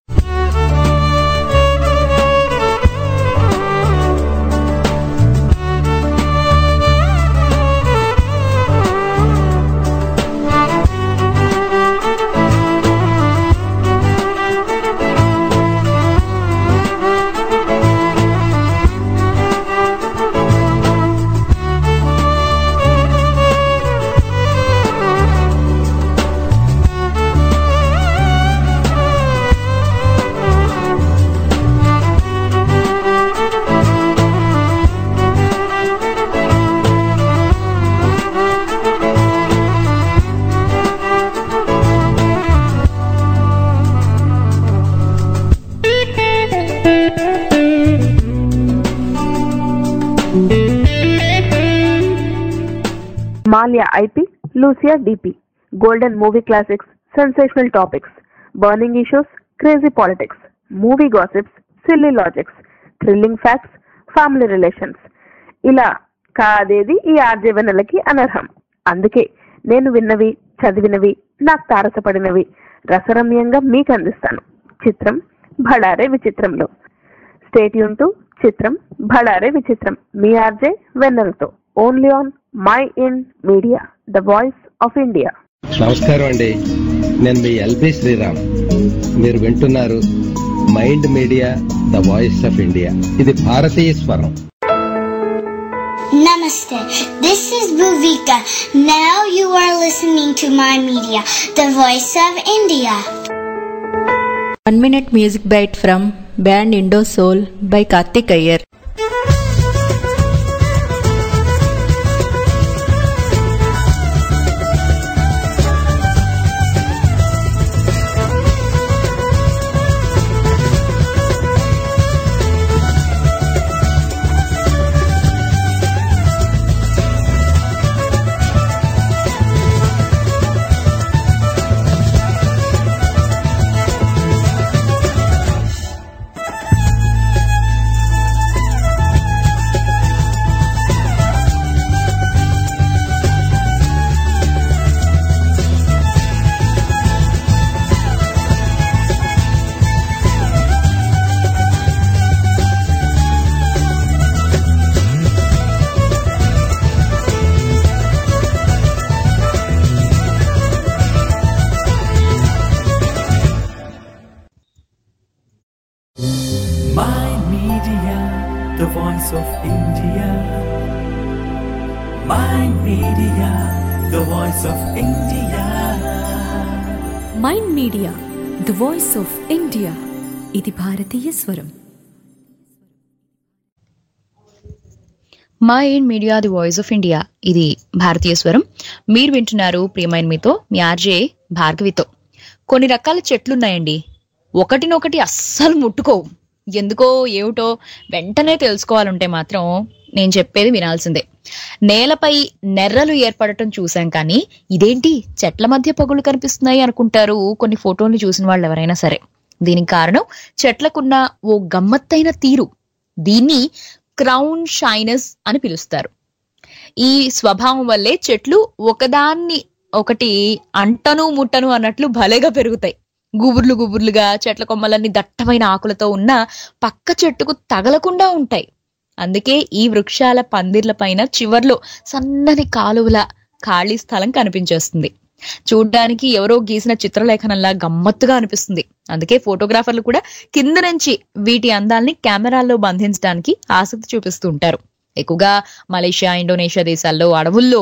Malia IP, Lucia DP, Golden Movie Classics, Sensational Topics, Burning Issues, Crazy Politics, Movie Gossips, Silly Logics, Thrilling Facts, family relations ఇలా కాదేది ఈ RJ వెన్నెలకి అనర్హం అందుకే నేను విన్నవి చదివినవి నాకు తారసపడినవి రసరమ్యంగా మీకు అందిస్తాను చిత్రం భడారే విచిత్రంలో స్టేట్ యూన్ టు చిత్రం భడారే విచిత్రం మీ ఆర్జే వెన్నెలతో only on my in media the voice of India నమస్కారం అండి నేను మీ ఎల్బి శ్రీరామ్ మీరు వింటున్నారు mind media the voice of India ఇది భారతీయ స్వరం Namaste. This is Bhuvika. Now you are listening to my media, the voice of India. One minute music bite from band Indo Soul by Karthik Iyer. My Media, the voice of India. My Media, the voice of India. Mind media the voice of India ఇది భారతీయ స్వరం మా in media the voice of India ఇది భారతీయ స్వరం మీరు వింటున్నారు ప్రియమైన మీతో మీ ఆర్జే భార్గవితో కొన్ని రకాల చెట్లున్నాయండి ఒకటినొకటి అస్సలు ముట్టుకోవు ఎందుకో ఏమిటో వెంటనే తెలుసుకోవాలంటే మాత్రం నేను చెప్పేది వినాల్సిందే నేలపై నెర్రలు ఏర్పడటం చూశాం కానీ ఇదేంటి చెట్ల మధ్య పగులు కనిపిస్తున్నాయి అనుకుంటారు కొన్ని ఫోటోలు చూసిన వాళ్ళు ఎవరైనా సరే దీనికి కారణం చెట్లకున్న ఓ గమ్మత్తైన తీరు దీన్ని క్రౌన్ షైనస్ అని పిలుస్తారు ఈ స్వభావం వల్లే చెట్లు ఒకదాన్ని ఒకటి అంటను ముట్టను అన్నట్లు భలేగా పెరుగుతాయి గుబుర్లు గుబుర్లుగా చెట్ల కొమ్మలన్నీ దట్టమైన ఆకులతో ఉన్న పక్క చెట్టుకు తగలకుండా ఉంటాయి అందుకే ఈ వృక్షాల పందిర్ల పైన చివర్లో సన్నని కాలువల ఖాళీ స్థలం కనిపించేస్తుంది చూడ్డానికి ఎవరో గీసిన చిత్రలేఖనంలా గమ్మత్తుగా అనిపిస్తుంది అందుకే ఫోటోగ్రాఫర్లు కూడా కింద నుంచి వీటి అందాల్ని కెమెరాల్లో బంధించడానికి ఆసక్తి చూపిస్తూ ఉంటారు ఎక్కువగా మలేషియా ఇండోనేషియా దేశాల్లో అడవుల్లో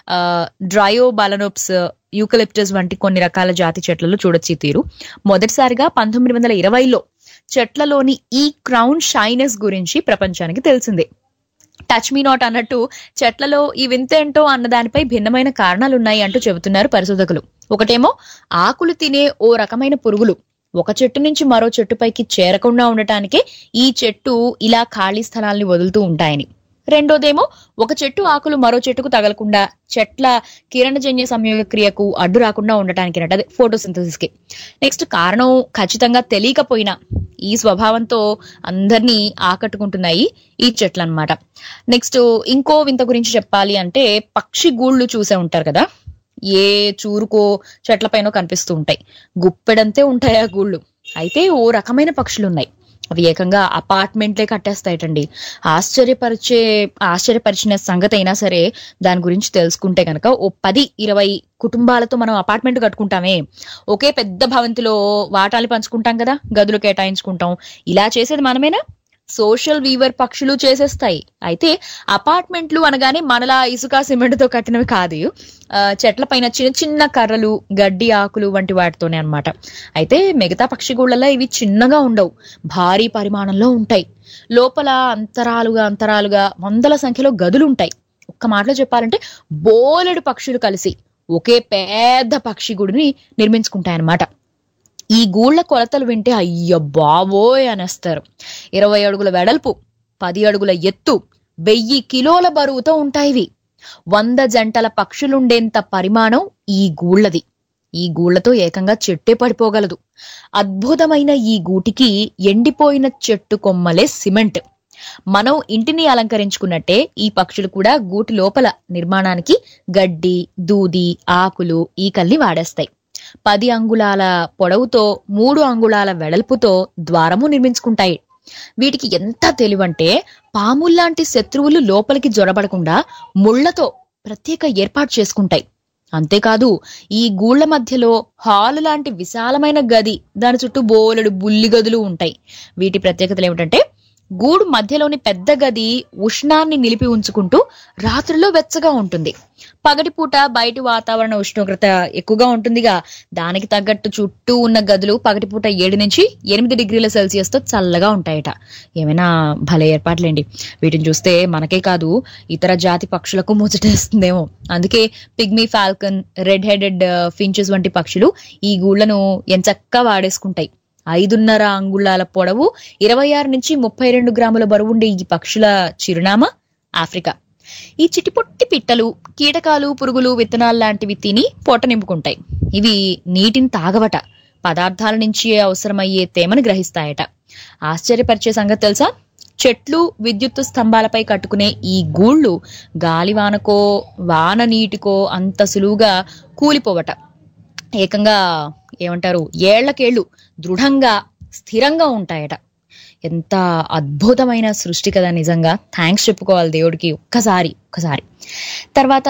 డ్రయో బాలనోప్స్ యూకలిప్టస్ వంటి కొన్ని రకాల జాతి చెట్లలో చూడొచ్చు ఈ తీరు మొదటిసారిగా పంతొమ్మిది వందల ఇరవైలో చెట్లలోని ఈ క్రౌన్ షైనెస్ గురించి ప్రపంచానికి తెలిసిందే టచ్ మీ నాట్ అన్నట్టు చెట్లలో ఈ వింతేంటో అన్న దానిపై భిన్నమైన కారణాలు ఉన్నాయి అంటూ చెబుతున్నారు పరిశోధకులు ఒకటేమో ఆకులు తినే ఓ రకమైన పురుగులు ఒక చెట్టు నుంచి మరో చెట్టుపైకి చేరకుండా ఉండటానికే ఈ చెట్టు ఇలా ఖాళీ స్థలాల్ని వదులుతూ ఉంటాయని రెండోదేమో ఒక చెట్టు ఆకులు మరో చెట్టుకు తగలకుండా చెట్ల కిరణజన్య సంయోగ క్రియకు అడ్డు రాకుండా ఉండటానికి అదే ఫోటోసింథసిస్ కి నెక్స్ట్ కారణం ఖచ్చితంగా తెలియకపోయినా ఈ స్వభావంతో అందరినీ ఆకట్టుకుంటున్నాయి ఈ చెట్లు అన్నమాట నెక్స్ట్ ఇంకో వింత గురించి చెప్పాలి అంటే పక్షి గూళ్ళు చూసే ఉంటారు కదా ఏ చూరుకో చెట్లపైన కనిపిస్తూ ఉంటాయి గుప్పెడంతే ఉంటాయి ఆ గూళ్ళు అయితే ఓ రకమైన పక్షులు ఉన్నాయి అవి ఏకంగా అపార్ట్మెంట్లే కట్టేస్తాయటండి ఆశ్చర్యపరిచే ఆశ్చర్యపరిచిన సంగతి అయినా సరే దాని గురించి తెలుసుకుంటే గనక ఓ పది ఇరవై కుటుంబాలతో మనం అపార్ట్మెంట్ కట్టుకుంటామే ఒకే పెద్ద భవంతిలో వాటాలు పంచుకుంటాం కదా గదులు కేటాయించుకుంటాం ఇలా చేసేది మనమేనా సోషల్ వీవర్ పక్షులు చేసేస్తాయి అయితే అపార్ట్మెంట్లు అనగానే మనలా ఇసుక సిమెంట్ తో కట్టినవి కాదు ఆ, చెట్ల పైన చిన్న చిన్న కర్రలు గడ్డి ఆకులు వంటి వాటితోనే అన్నమాట అయితే మిగతా పక్షిగూళ్ళలో ఇవి చిన్నగా ఉండవు భారీ పరిమాణంలో ఉంటాయి లోపల అంతరాలుగా అంతరాలుగా వందల సంఖ్యలో గదులు ఉంటాయి ఒక్క మాటలో చెప్పాలంటే బోలెడు పక్షులు కలిసి ఒకే పెద్ద పక్షి గుడిని నిర్మించుకుంటాయన్నమాట ఈ గూళ్ళ కొలతలు వింటే అయ్య బాబోయ్ అనేస్తారు ఇరవై అడుగుల వెడల్పు పది అడుగుల ఎత్తు వెయ్యి కిలోల బరువుతో ఉంటాయి ఇవి వంద జంటల పక్షులుండేంత పరిమాణం ఈ గూళ్ళది ఈ గూళ్ళతో ఏకంగా చెట్టే పడిపోగలదు అద్భుతమైన ఈ గూటికి ఎండిపోయిన చెట్టు కొమ్మలే సిమెంట్ మనం ఇంటిని అలంకరించుకున్నట్టే ఈ పక్షులు కూడా గూటి లోపల నిర్మాణానికి గడ్డి దూది ఆకులు ఈకల్ని వాడేస్తాయి పది అంగుళాల పొడవుతో మూడు అంగుళాల వెడల్పుతో ద్వారము నిర్మించుకుంటాయి వీటికి ఎంత తెలివంటే పాముల్లాంటి శత్రువులు లోపలికి జొరబడకుండా ముళ్లతో ప్రత్యేక ఏర్పాటు చేసుకుంటాయి అంతేకాదు ఈ గూళ్ల మధ్యలో హాలు లాంటి విశాలమైన గది దాని చుట్టూ బోలెడు బుల్లి గదులు ఉంటాయి వీటి ప్రత్యేకతలు ఏమిటంటే గూడు మధ్యలోని పెద్ద గది ఉష్ణాన్ని నిలిపి ఉంచుకుంటూ రాత్రిలో వెచ్చగా ఉంటుంది పగటిపూట బయటి వాతావరణ ఉష్ణోగ్రత ఎక్కువగా ఉంటుందిగా దానికి తగ్గట్టు చుట్టూ ఉన్న గదులు పగటిపూట ఏడు నుంచి ఎనిమిది డిగ్రీల సెల్సియస్ తో చల్లగా ఉంటాయట ఏమైనా భలే ఏర్పాట్లేండి వీటిని చూస్తే మనకే కాదు ఇతర జాతి పక్షులకు ముచ్చటేస్తుందేమో అందుకే pygmy falcon red headed finches వంటి పక్షులు ఈ గూళ్లను ఎంచక్కా వాడేసుకుంటాయి ఐదున్నర అంగుళాల పొడవు ఇరవై ఆరు నుంచి ముప్పై రెండు గ్రాముల బరువుండే ఈ పక్షుల చిరునామా ఆఫ్రికా ఈ చిటిపొట్టి పిట్టలు కీటకాలు పురుగులు విత్తనాలు లాంటివి తిని పొట్ట నింపుకుంటాయి ఇవి నీటిని తాగవట పదార్థాల నుంచి అవసరమయ్యే తేమను గ్రహిస్తాయట ఆశ్చర్యపరిచే సంగతి తెలుసా చెట్లు విద్యుత్తు స్తంభాలపై కట్టుకునే ఈ గూళ్ళు గాలివానకో వాన నీటికో అంత సులువుగా కూలిపోవట ఏకంగా ఏమంటారు ఏళ్లకేళ్లు దృఢంగా స్థిరంగా ఉంటాయట ఎంత అద్భుతమైన సృష్టి కదా నిజంగా థ్యాంక్స్ చెప్పుకోవాలి దేవుడికి ఒక్కసారి ఒక్కసారి తర్వాత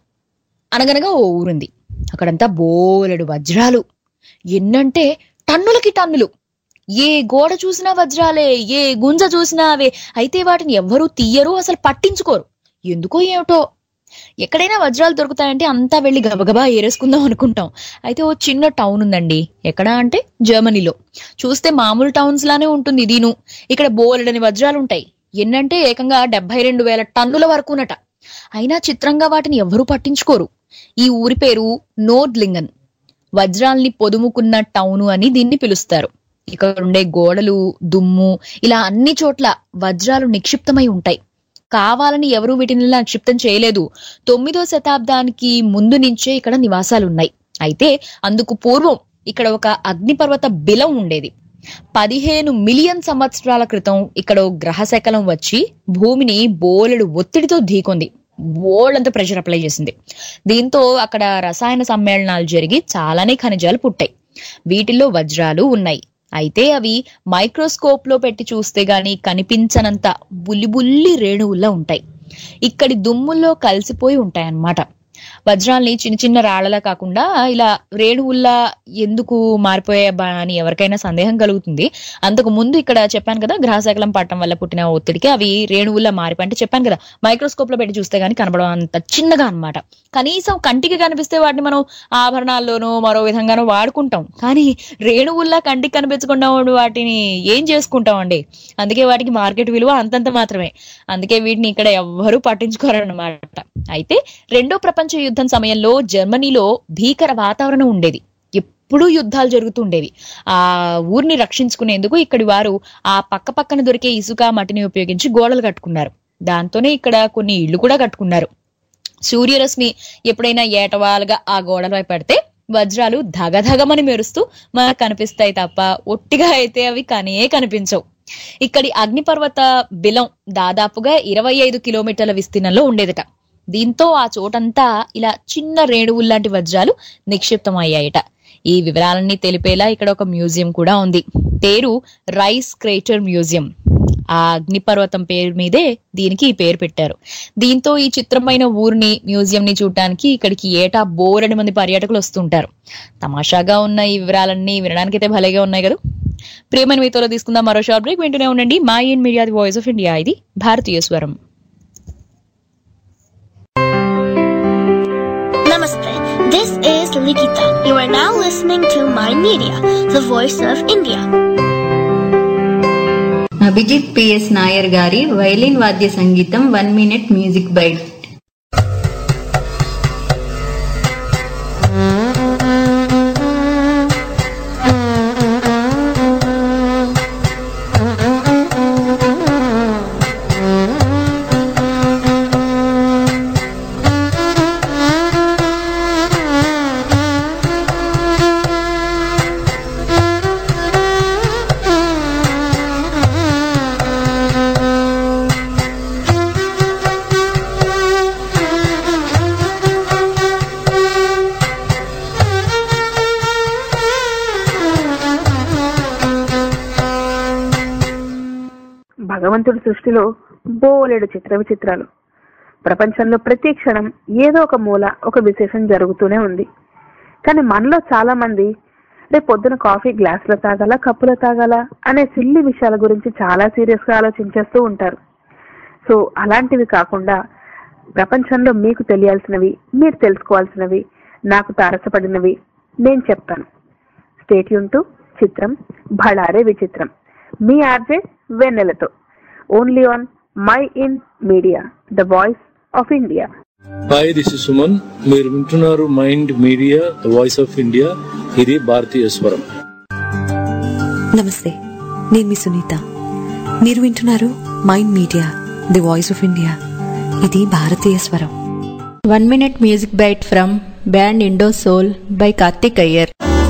అనగనగా ఓ ఊరుంది అక్కడంతా బోలెడు వజ్రాలు ఎన్నంటే టన్నులకి టన్నులు ఏ గోడ చూసినా వజ్రాలే ఏ గుంజ చూసినా అవే అయితే వాటిని ఎవ్వరూ తీయరు అసలు పట్టించుకోరు ఎందుకో ఏమిటో ఎక్కడైనా వజ్రాలు దొరుకుతాయంటే అంతా వెళ్ళి గబగబా ఏరేసుకుందాం అనుకుంటాం అయితే ఓ చిన్న టౌన్ ఉందండి ఎక్కడ అంటే జర్మనీలో చూస్తే మామూలు టౌన్స్ లానే ఉంటుంది ఇదిను ఇక్కడ బోలెడని వజ్రాలు ఉంటాయి ఎన్నంటే ఏకంగా డెబ్బై రెండు వేల టన్నుల వరకునట అయినా చిత్రంగా వాటిని ఎవ్వరూ పట్టించుకోరు ఈ ఊరి పేరు నోర్డ్లింగన్ వజ్రాల్ని పొదుముకున్న టౌను అని దీన్ని పిలుస్తారు ఇక్కడ ఉండే గోడలు దుమ్ము ఇలా అన్ని చోట్ల వజ్రాలు నిక్షిప్తమై ఉంటాయి కావాలని ఎవరూ వీటిని ఇలా నిక్షిప్తం చేయలేదు తొమ్మిదో శతాబ్దానికి ముందు నుంచే ఇక్కడ నివాసాలున్నాయి అయితే అందుకు పూర్వం ఇక్కడ ఒక అగ్నిపర్వత బిలం ఉండేది పదిహేను మిలియన్ సంవత్సరాల క్రితం ఇక్కడ ఓ గ్రహశకలం వచ్చి భూమిని బోలెడు ఒత్తిడితో ఢీకొంది బోల్డంత ప్రెషర్ అప్లై చేసింది దీంతో అక్కడ రసాయన సమ్మేళనాలు జరిగి చాలానే ఖనిజాలు పుట్టాయి వీటిల్లో వజ్రాలు ఉన్నాయి అయితే అవి మైక్రోస్కోప్ లో పెట్టి చూస్తే గాని కనిపించనంత బుల్లి బుల్లి రేణువుల్లా ఉంటాయి ఇక్కడి దుమ్ముల్లో కలిసిపోయి ఉంటాయన్నమాట వజ్రాల్ని చిన్న చిన్న రాళ్లలా కాకుండా ఇలా రేణువుల్లా ఎందుకు మారిపోయాబా అని ఎవరికైనా సందేహం కలుగుతుంది అంతకు ముందు ఇక్కడ చెప్పాను కదా గ్రహశకలం పట్టడం వల్ల పుట్టిన ఒత్తిడికి అవి రేణువుల్లా మారిపోయి అంటే చెప్పాను కదా మైక్రోస్కోప్ లో పెట్టి చూస్తే గానీ కనబడం అంత చిన్నగా అన్నమాట కనీసం కంటికి కనిపిస్తే వాటిని మనం ఆభరణాల్లోనో మరో విధంగానో వాడుకుంటాం కానీ రేణువుల్లా కంటికి కనిపించకుండా ఉండి వాటిని ఏం చేసుకుంటాం అండి అందుకే వాటికి మార్కెట్ విలువ అంతంత మాత్రమే అందుకే వీటిని ఇక్కడ ఎవ్వరూ పట్టించుకోరన్నమాట అయితే రెండో ప్రపంచ యుద్ధం సమయంలో జర్మనీలో భీకర వాతావరణం ఉండేది ఎప్పుడూ యుద్ధాలు జరుగుతుండేవి ఆ ఊరిని రక్షించుకునేందుకు ఇక్కడి వారు ఆ పక్క పక్కన దొరికే ఇసుక మట్టిని ఉపయోగించి గోడలు కట్టుకున్నారు దాంతోనే ఇక్కడ కొన్ని ఇళ్లు కూడా కట్టుకున్నారు సూర్యరశ్మి ఎప్పుడైనా ఏటవాలుగా ఆ గోడలపై పడితే వజ్రాలు ధగధగమని మెరుస్తూ మనకు కనిపిస్తాయి తప్ప ఒట్టిగా అయితే అవి కనే కనిపించవు ఇక్కడి అగ్నిపర్వత బిలం దాదాపుగా ఇరవై ఐదు కిలోమీటర్ల విస్తీర్ణంలో ఉండేదట దీంతో ఆ చోటంతా ఇలా చిన్న రేణువుల్లాంటి వజ్రాలు నిక్షిప్తమయ్యాయట ఈ వివరాలన్నీ తెలిపేలా ఇక్కడ ఒక మ్యూజియం కూడా ఉంది పేరు రైస్ క్రేటర్ మ్యూజియం ఆ అగ్నిపర్వతం పేరు మీదే దీనికి ఈ పేరు పెట్టారు దీంతో ఈ చిత్రమైన ఊరిని మ్యూజియం ని చూడటానికి ఇక్కడికి ఏటా బోరెడు మంది పర్యాటకులు వస్తుంటారు తమాషాగా ఉన్న ఈ వివరాలన్నీ వినడానికి అయితే భలేగా ఉన్నాయి కదా ప్రియమైన మీతో తీసుకుందాం మరో షార్ట్ బ్రేక్ వింటూనే ఉండండి మా in media the voice of India ఇది భారతీయ స్వరం Namaste. This is Likita. You are now listening to My Media, the voice of India. Abhijit PS Nair గారి వైలిన్ వాద్య సంగీతం one minute music bite Thank you. భగవంతుడి సృష్టిలో బోలెడు చిత్ర విచిత్రాలు ప్రపంచంలో ప్రతి క్షణం ఏదో ఒక మూల ఒక విశేషం జరుగుతూనే ఉంది కానీ మనలో చాలా మంది రేపు పొద్దున కాఫీ గ్లాసులో తాగాల కప్పులో తాగాల అనే సిల్లి విషయాల గురించి చాలా సీరియస్ గా ఆలోచించేస్తూ ఉంటారు సో అలాంటివి కాకుండా ప్రపంచంలో మీకు తెలియాల్సినవి మీరు తెలుసుకోవాల్సినవి నాకు తారసపడినవి నేను చెప్తాను స్టేట్యూన్ టు చిత్రం భళారే విచిత్రం మీ ఆర్జే వెన్నెలతో only on my in media the voice of India hi this is Suman మీరు వింటున్నారు mind media the voice of India ఇది భారతీయ స్వరం నమస్తే నేను మీ సునీత మీరు వింటున్నారు mind media the voice of India ఇది భారతీయ స్వరం one minute music bite from band Indo Soul by Karthik Iyer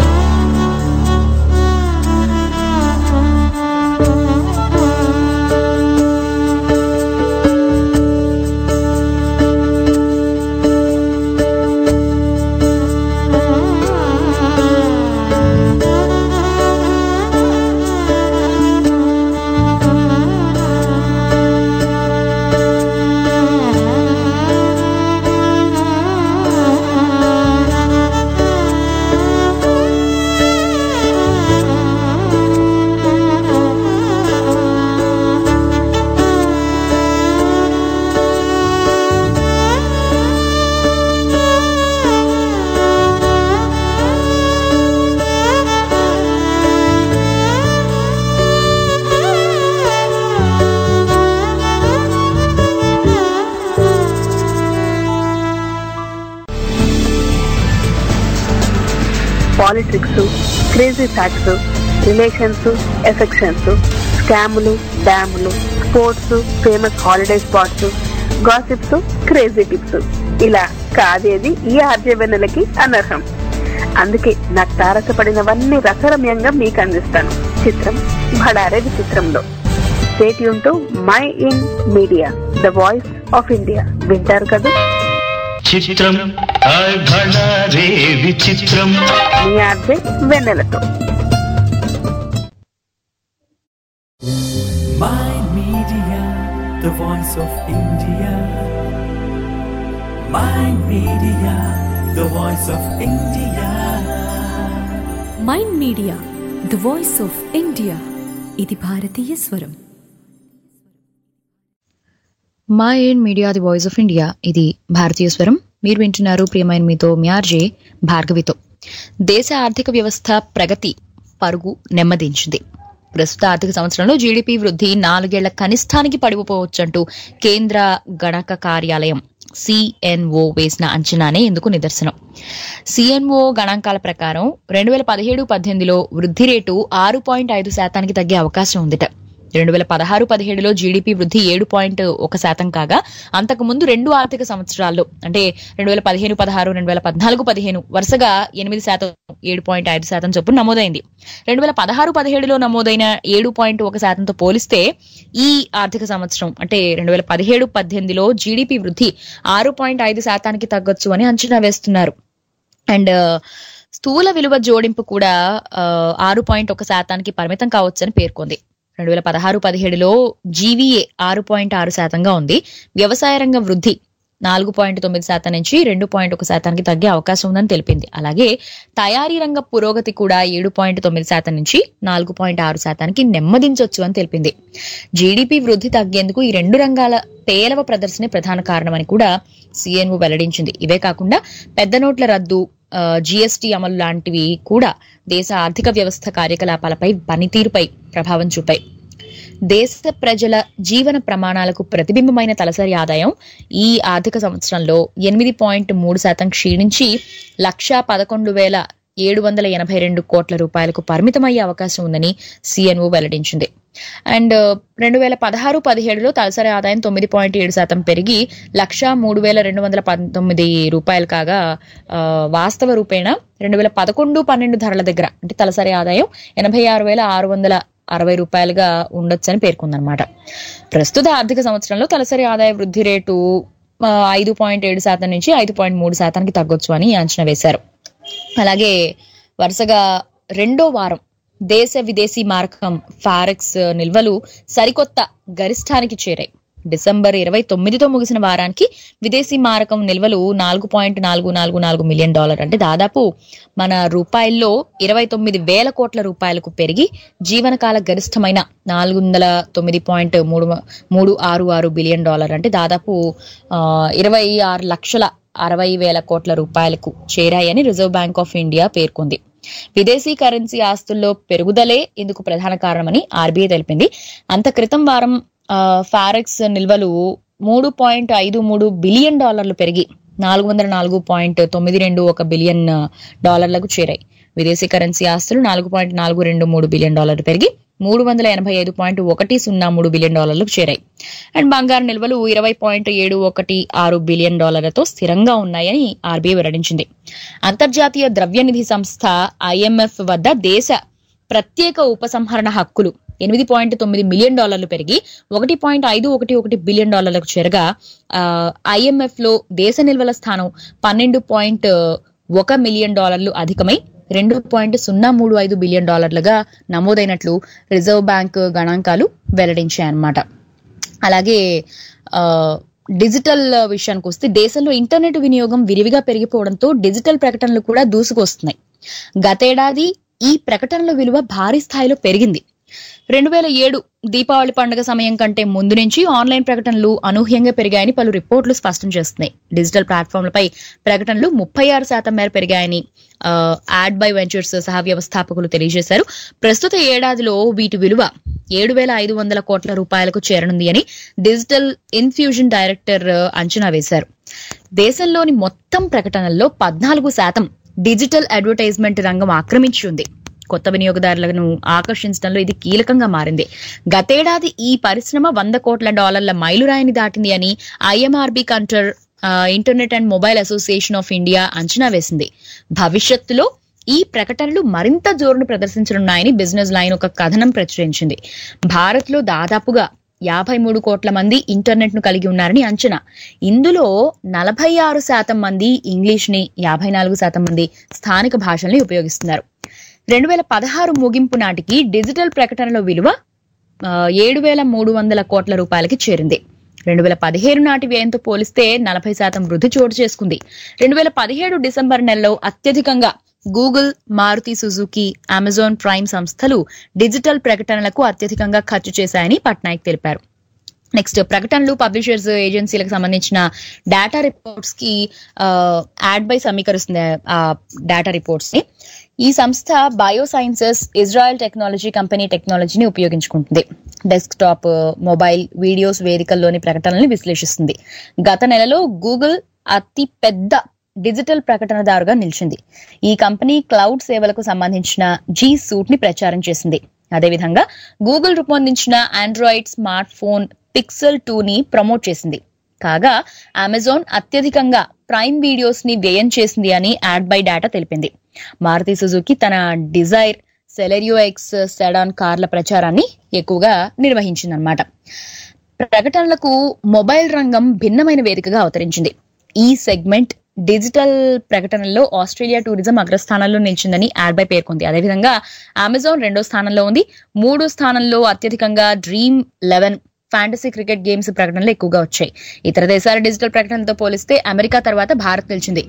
politics crazy facts relations affections స్కాములు డ్యాములు sports famous holiday spots gossips crazy tips ఇలా కాదేది ఈ ఆర్జవెన్నెలకి అనర్హం అందుకే నాకు తారసపడినవన్నీ రసరమ్యంగా మీకు అందిస్తాను చిత్రం భడారే విచిత్రంలో స్టేట్ యూన్ to my in media the voice of India వింటారు కదా చిత్రం హాయ్ భళా రే విచిత్రం మీ ఆర్జే వెన్నెలతో Mind Media, the voice of India. Mind Media, the voice of India. Mind media the voice of India ఇది భారతీయ స్వరం మా ఏన్ media the voice of India ఇది భారతీయ స్వరం మీరు వింటున్నారు ప్రియమైన మీతో మ్యార్జే భార్గవితో దేశ ఆర్థిక వ్యవస్థ ప్రగతి పరుగు నెమ్మదించింది ప్రస్తుత ఆర్థిక సంవత్సరంలో జీడిపి వృద్ధి నాలుగేళ్ల కనిష్టానికి పడిపోవచ్చంటూ కేంద్ర గణక కార్యాలయం సిఎన్ఓ వేసిన అంచనానే ఇందుకు నిదర్శనం సిఎన్ఓ గణాంకాల ప్రకారం రెండు వేల పదిహేడు పద్దెనిమిదిలో వృద్ధి రేటు ఆరు పాయింట్ ఐదు శాతానికి తగ్గే అవకాశం ఉందిట రెండు వేల పదహారు పదిహేడులో జీడిపి వృద్ధి ఏడు పాయింట్ ఒక శాతం కాగా అంతకు ముందు రెండు ఆర్థిక సంవత్సరాల్లో అంటే రెండు వేల పదిహేను పదహారు రెండు వేల పద్నాలుగు పదిహేను వరుసగా ఎనిమిది శాతం ఏడు పాయింట్ ఐదు శాతం చొప్పున నమోదైంది రెండు వేల పదహారు పదిహేడులో నమోదైన ఏడు పాయింట్ ఒక శాతంతో పోలిస్తే ఈ ఆర్థిక సంవత్సరం అంటే రెండు వేల పదిహేడు పద్దెనిమిదిలో జీడిపి వృద్ధి ఆరు పాయింట్ ఐదు శాతానికి తగ్గొచ్చు అని అంచనా వేస్తున్నారు అండ్ స్థూల విలువ జోడింపు కూడా ఆ, ఆరు పాయింట్ ఒక శాతానికి పరిమితం కావచ్చని పేర్కొంది రెండు వేల పదహారు పదిహేడులో జీవీఏ ఆరు పాయింట్ ఆరు శాతంగా ఉంది వ్యవసాయ రంగ వృద్ధి నాలుగు పాయింట్ తొమ్మిది శాతం నుంచి రెండు పాయింట్ ఒక శాతానికి తగ్గే అవకాశం ఉందని తెలిపింది అలాగే తయారీ రంగ పురోగతి కూడా ఏడు పాయింట్ తొమ్మిది శాతం నుంచి నాలుగు పాయింట్ ఆరు శాతానికి నెమ్మదించొచ్చు అని తెలిపింది జీడిపి వృద్ధి తగ్గేందుకు ఈ రెండు రంగాల పేలవ ప్రదర్శనే ప్రధాన కారణమని కూడా సిఎన్ఓ వెల్లడించింది ఇవే కాకుండా పెద్ద నోట్ల రద్దు జిఎస్టీ అమలు లాంటివి కూడా దేశ ఆర్థిక వ్యవస్థ కార్యకలాపాలపై పనితీరుపై ప్రభావం చూపాయి దేశ ప్రజల జీవన ప్రమాణాలకు ప్రతిబింబమైన తలసరి ఆదాయం ఈ ఆర్థిక సంవత్సరంలో ఎనిమిది పాయింట్ మూడు శాతం క్షీణించి లక్షా పదకొండు వేల ఏడు వందల ఎనభై రెండు కోట్ల రూపాయలకు పరిమితమయ్యే అవకాశం ఉందని సిఎన్ఓ వెల్లడించింది అండ్ రెండు వేల పదహారు పదిహేడులో తలసరి ఆదాయం తొమ్మిది పాయింట్ ఏడు శాతం పెరిగి లక్షా మూడు వేల రెండు వందల పంతొమ్మిది రూపాయలు కాగా ఆ, వాస్తవ రూపేణ రెండు వేల పదకొండు పన్నెండు ధరల దగ్గర అంటే తలసరి ఆదాయం ఎనభై ఆరు వేల ఆరు వందల అరవై రూపాయలుగా ఉండొచ్చని పేర్కొందనమాట ప్రస్తుత ఆర్థిక సంవత్సరంలో తలసరి ఆదాయ వృద్ధి రేటు ఆ, ఐదు పాయింట్ ఏడు శాతం నుంచి ఐదు పాయింట్ మూడు శాతానికి తగ్గొచ్చు అని అంచనా వేశారు అలాగే వరుసగా రెండో వారం దేశ విదేశీ మారకం ఫారెక్స్ నిల్వలు సరికొత్త గరిష్టానికి చేరాయి డిసెంబర్ ఇరవై తొమ్మిదితో ముగిసిన వారానికి విదేశీ మారకం నిల్వలు నాలుగు పాయింట్ నాలుగు నాలుగు నాలుగు మిలియన్ డాలర్ అంటే దాదాపు మన రూపాయల్లో ఇరవై తొమ్మిది వేల కోట్ల రూపాయలకు పెరిగి జీవనకాల గరిష్టమైన నాలుగు వందల తొమ్మిది పాయింట్ మూడు మూడు ఆరు ఆరు బిలియన్ డాలర్ అంటే దాదాపు ఆ, ఇరవై ఆరు లక్షల అరవై వేల కోట్ల రూపాయలకు చేరాయని రిజర్వ్ బ్యాంక్ ఆఫ్ ఇండియా పేర్కొంది విదేశీ కరెన్సీ ఆస్తుల్లో పెరుగుదలే ఇందుకు ప్రధాన కారణమని ఆర్బీఐ తెలిపింది అంత క్రితం వారం ఆ, ఫారెక్స్ నిల్వలు మూడు పాయింట్ ఐదు మూడు బిలియన్ డాలర్లు పెరిగి నాలుగు వందల నాలుగు పాయింట్ తొమ్మిది రెండు ఒక బిలియన్ ఆ, డాలర్లకు చేరాయి విదేశీ కరెన్సీ ఆస్తులు నాలుగు పాయింట్ నాలుగు రెండు మూడు బిలియన్ డాలర్లు పెరిగి మూడు వందల ఎనభై ఐదు పాయింట్ ఒకటి సున్నా మూడు బిలియన్ డాలర్లకు చేరాయి అండ్ బంగారు నిల్వలు ఇరవై పాయింట్ ఏడు ఒకటి ఆరు బిలియన్ డాలర్లతో స్థిరంగా ఉన్నాయని ఆర్బీఐ వెల్లడించింది అంతర్జాతీయ ద్రవ్యనిధి సంస్థ ఐఎంఎఫ్ వద్ద దేశ ప్రత్యేక ఉపసంహరణ హక్కులు ఎనిమిది పాయింట్ తొమ్మిది మిలియన్ డాలర్లు పెరిగి ఒకటి పాయింట్ ఐదు ఒకటి ఒకటి బిలియన్ డాలర్లకు చేరగా ఐఎంఎఫ్ లో దేశ నిల్వల స్థానం పన్నెండు పాయింట్ ఒక మిలియన్ డాలర్లు అధికమై రెండు పాయింట్ సున్నా మూడు ఐదు బిలియన్ డాలర్లుగా నమోదైనట్లు రిజర్వ్ బ్యాంక్ గణాంకాలు వెల్లడించాయన్నమాట అలాగే ఆ, డిజిటల్ విషయానికి వస్తే దేశంలో ఇంటర్నెట్ వినియోగం విరివిగా పెరిగిపోవడంతో డిజిటల్ ప్రకటనలు కూడా దూసుకొస్తున్నాయి గతేడాది ఈ ప్రకటనల విలువ భారీ స్థాయిలో పెరిగింది రెండు వేల ఏడు దీపావళి పండుగ సమయం కంటే ముందు నుంచి ఆన్లైన్ ప్రకటనలు అనూహ్యంగా పెరిగాయని పలు రిపోర్టులు స్పష్టం చేస్తున్నాయి డిజిటల్ ప్లాట్ఫామ్లపై ప్రకటనలు ముప్పై ఆరు శాతం మేర పెరిగాయని ఆ, యాడ్ బై వెంచర్స్ సహ వ్యవస్థాపకులు తెలియజేశారు ప్రస్తుత ఏడాదిలో వీటి విలువ ఏడు వేల ఐదు వందల కోట్ల రూపాయలకు చేరనుంది అని డిజిటల్ ఇన్ఫ్యూజన్ డైరెక్టర్ ఆ, అంచనా వేశారు దేశంలోని మొత్తం ప్రకటనల్లో పద్నాలుగు శాతం డిజిటల్ అడ్వర్టైజ్మెంట్ రంగం ఆక్రమించి ఉంది కొత్త వినియోగదారులను ఆకర్షించడంలో ఇది కీలకంగా మారింది గతేడాది ఈ పరిశ్రమ వంద కోట్ల డాలర్ల మైలురాయిని దాటింది అని ఐఎంఆర్బి కంటర్ ఆ, internet and mobile association of India అంచనా వేసింది భవిష్యత్తులో ఈ ప్రకటనలు మరింత జోరును ప్రదర్శించనున్నాయని బిజినెస్ లైన్ ఒక కథనం ప్రచురించింది భారత్ లో దాదాపుగా యాభై మూడు కోట్ల మంది ఇంటర్నెట్ ను కలిగి ఉన్నారని అంచనా ఇందులో నలభై ఆరు శాతం మంది ఇంగ్లీష్ ని యాభై నాలుగు శాతం మంది స్థానిక భాషల్ని ఉపయోగిస్తున్నారు రెండు వేల పదహారు ముగింపు నాటికి డిజిటల్ ప్రకటనల విలువ ఏడు వేల మూడు వందల కోట్ల రూపాయలకి చేరింది రెండు వేల పదిహేను నాటి వ్యయంతో పోలిస్తే నలభై శాతం వృద్ధి చోటు చేసుకుంది రెండు వేల పదిహేడు డిసెంబర్ నెలలో అత్యధికంగా Google Maruti Suzuki Amazon Prime సంస్థలు డిజిటల్ ప్రకటనలకు అత్యధికంగా ఖర్చు చేశాయని పట్నాయక్ తెలిపారు నెక్స్ట్ ప్రకటనలు పబ్లిషర్స్ ఏజెన్సీలకు సంబంధించిన డేటా రిపోర్ట్స్ కి యాడ్ బై సమీకరిస్తుంది ఆ డేటా రిపోర్ట్స్ ని ఈ సంస్థ bio sciences Israel technology company టెక్నాలజీని ఉపయోగించుకుంటుంది డెస్క్టాప్ మొబైల్ వీడియోస్ వేదికల్లోని ప్రకటనల్ని విశ్లేషిస్తుంది గత నెలలో గూగుల్ అతి పెద్ద డిజిటల్ ప్రకటనదారుగా నిలిచింది ఈ కంపెనీ క్లౌడ్ సేవలకు సంబంధించిన జీ సూట్ ని ప్రచారం చేసింది అదేవిధంగా గూగుల్ రూపొందించిన android smart phone pixel two ని ప్రమోట్ చేసింది కాగా అమెజాన్ అత్యధికంగా ప్రైమ్ వీడియోస్ ని వ్యయం చేసింది అని యాడ్ బై డేటా తెలిపింది మారుతి సుజుకి తన డిజైర్ సెలెరియో ఎక్స్ సెడాన్ కార్ల ప్రచారాన్ని ఎక్కువగా నిర్వహించిందన్నమాట ప్రకటనలకు మొబైల్ రంగం భిన్నమైన వేదికగా అవతరించింది ఈ సెగ్మెంట్ డిజిటల్ ప్రకటనల్లో ఆస్ట్రేలియా టూరిజం అగ్రస్థానంలో నిలిచిందని యాడ్బై పేర్కొంది అదేవిధంగా అమెజాన్ రెండో స్థానంలో ఉంది మూడో స్థానంలో అత్యధికంగా dream eleven fantasy cricket games ప్రకటనలు ఎక్కువగా వచ్చాయి ఇతర దేశాల డిజిటల్ ప్రకటనలతో పోలిస్తే అమెరికా తర్వాత భారత్ నిలిచింది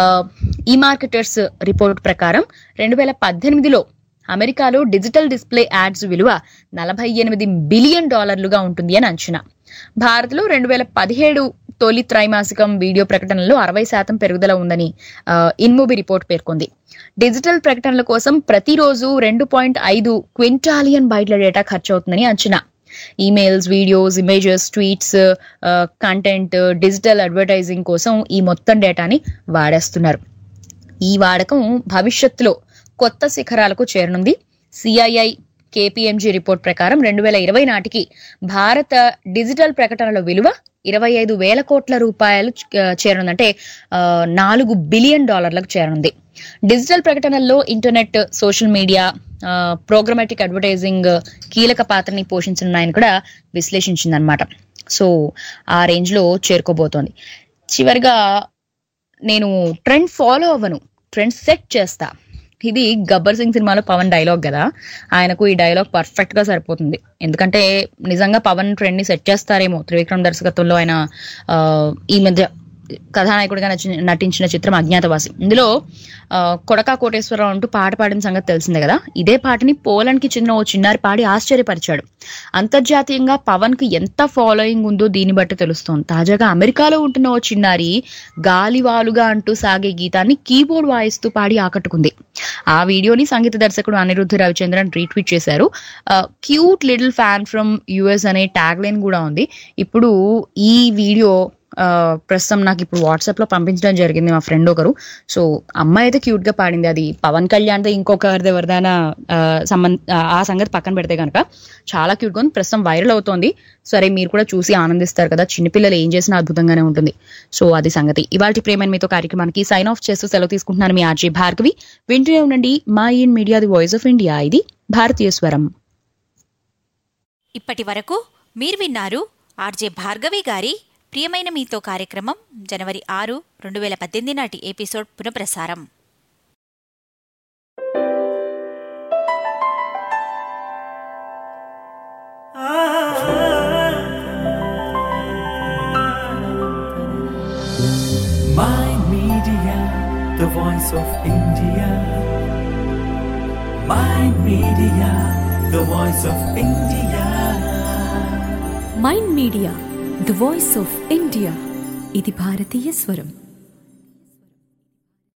ఈ మార్కెటర్స్ రిపోర్ట్ ప్రకారం రెండు వేల పద్దెనిమిదిలో అమెరికాలో డిజిటల్ డిస్ప్లే యాడ్స్ విలువ నలభై ఎనిమిది బిలియన్ డాలర్లుగా ఉంటుంది అని అంచనా భారత్ లో రెండు వేల పదిహేడు తొలి త్రైమాసికం వీడియో ప్రకటనలో అరవై శాతం పెరుగుదల ఉందని ఆ, ఇన్మూబి రిపోర్ట్ పేర్కొంది డిజిటల్ ప్రకటనల కోసం ప్రతిరోజు రెండు పాయింట్ ఐదు క్వింటాలియన్ బైట్ల డేటా ఖర్చు అవుతుందని అంచనా emails videos images tweets content digital advertising కోసం ఈ మొత్తం డేటాని వాడేస్తున్నారు ఈ వాడకం భవిష్యత్తులో కొత్త శిఖరాలకు చేరనుంది సిఐఐ కేపీఎంజీ రిపోర్ట్ ప్రకారం రెండు వేల ఇరవై నాటికి భారత డిజిటల్ ప్రకటనల విలువ ఇరవై ఐదు వేల కోట్ల రూపాయలు ఆ, చేరనుంది అంటే ఆ, నాలుగు బిలియన్ డాలర్లకు చేరనుంది డిజిటల్ ప్రకటనల్లో internet social media programmatic advertising కీలక పాత్రని పోషించనున్నాయని కూడా విశ్లేషించిందనమాట సో ఆ రేంజ్ లో చేరుకోబోతోంది చివరిగా నేను ట్రెండ్ ఫాలో అవ్వను ట్రెండ్ సెట్ చేస్తా ఇది గబ్బర్ సింగ్ సినిమాలో పవన్ డైలాగ్ కదా ఆయనకు ఈ డైలాగ్ పర్ఫెక్ట్ గా సరిపోతుంది ఎందుకంటే నిజంగా పవన్ ట్రెండ్ ని సెట్ చేస్తారేమో త్రివిక్రమ్ దర్శకత్వంలో ఆయన ఆ, ఈ మధ్య కథానాయకుడిగా నచ్చి- నటించిన చిత్రం అజ్ఞాతవాసి ఇందులో ఆ, కొడకా కోటేశ్వరరావు అంటూ పాట పాడిన సంగతి తెలిసిందే కదా ఇదే పాటని పోలాండ్ కి చెందిన ఓ చిన్నారి పాడి ఆశ్చర్యపరిచాడు అంతర్జాతీయంగా పవన్ కి ఎంత ఫాలోయింగ్ ఉందో దీన్ని బట్టి తెలుస్తోంది తాజాగా అమెరికాలో ఉంటున్న ఓ చిన్నారి గాలివాలుగా అంటూ సాగే గీతాన్ని కీబోర్డ్ వాయిస్తూ పాడి ఆకట్టుకుంది ఆ వీడియోని సంగీత దర్శకుడు అనిరుద్ధ రవిచంద్రన్ రీట్వీట్ చేశారు cute little fan from US అనే ట్యాగ్ లైన్ కూడా ఉంది ఇప్పుడు ఈ వీడియో ఆ, ప్రస్తుతం నాకు ఇప్పుడు వాట్సాప్ లో పంపించడం జరిగింది మా ఫ్రెండ్ ఒకరు సో అమ్మాయి అయితే క్యూట్ గా పాడింది అది పవన్ కళ్యాణ్ తో ఇంకొకరిది ఎవరిదైనా ఆ, సంబంధ ఆ, ఆ సంగతి పక్కన పెడితే కనుక చాలా క్యూట్ గా ఉంది ప్రస్తుతం వైరల్ అవుతోంది సరే మీరు కూడా చూసి ఆనందిస్తారు కదా చిన్నపిల్లలు ఏం చేసినా అద్భుతంగానే ఉంటుంది సో అది సంగతి ఇవాళ ప్రేమ మీతో కార్యక్రమానికి సైన్ ఆఫ్ చేస్తూ సెలవు తీసుకుంటున్నాను మీ ఆర్జీ భార్గవి వింటూనే ఉండండి మా in media the voice of India ఇది భారతీయ స్వరం ఇప్పటి వరకు మీరు విన్నారు ఆర్జే భార్గవి గారి ప్రియమైన మీతో కార్యక్రమం జనవరి ఆరు రెండు వేల పద్దెనిమిది నాటి ఎపిసోడ్ పునఃప్రసారం My Media, the voice of India. My Media, the voice of India. Mind media the voice of India ఇది భారతీయ స్వరం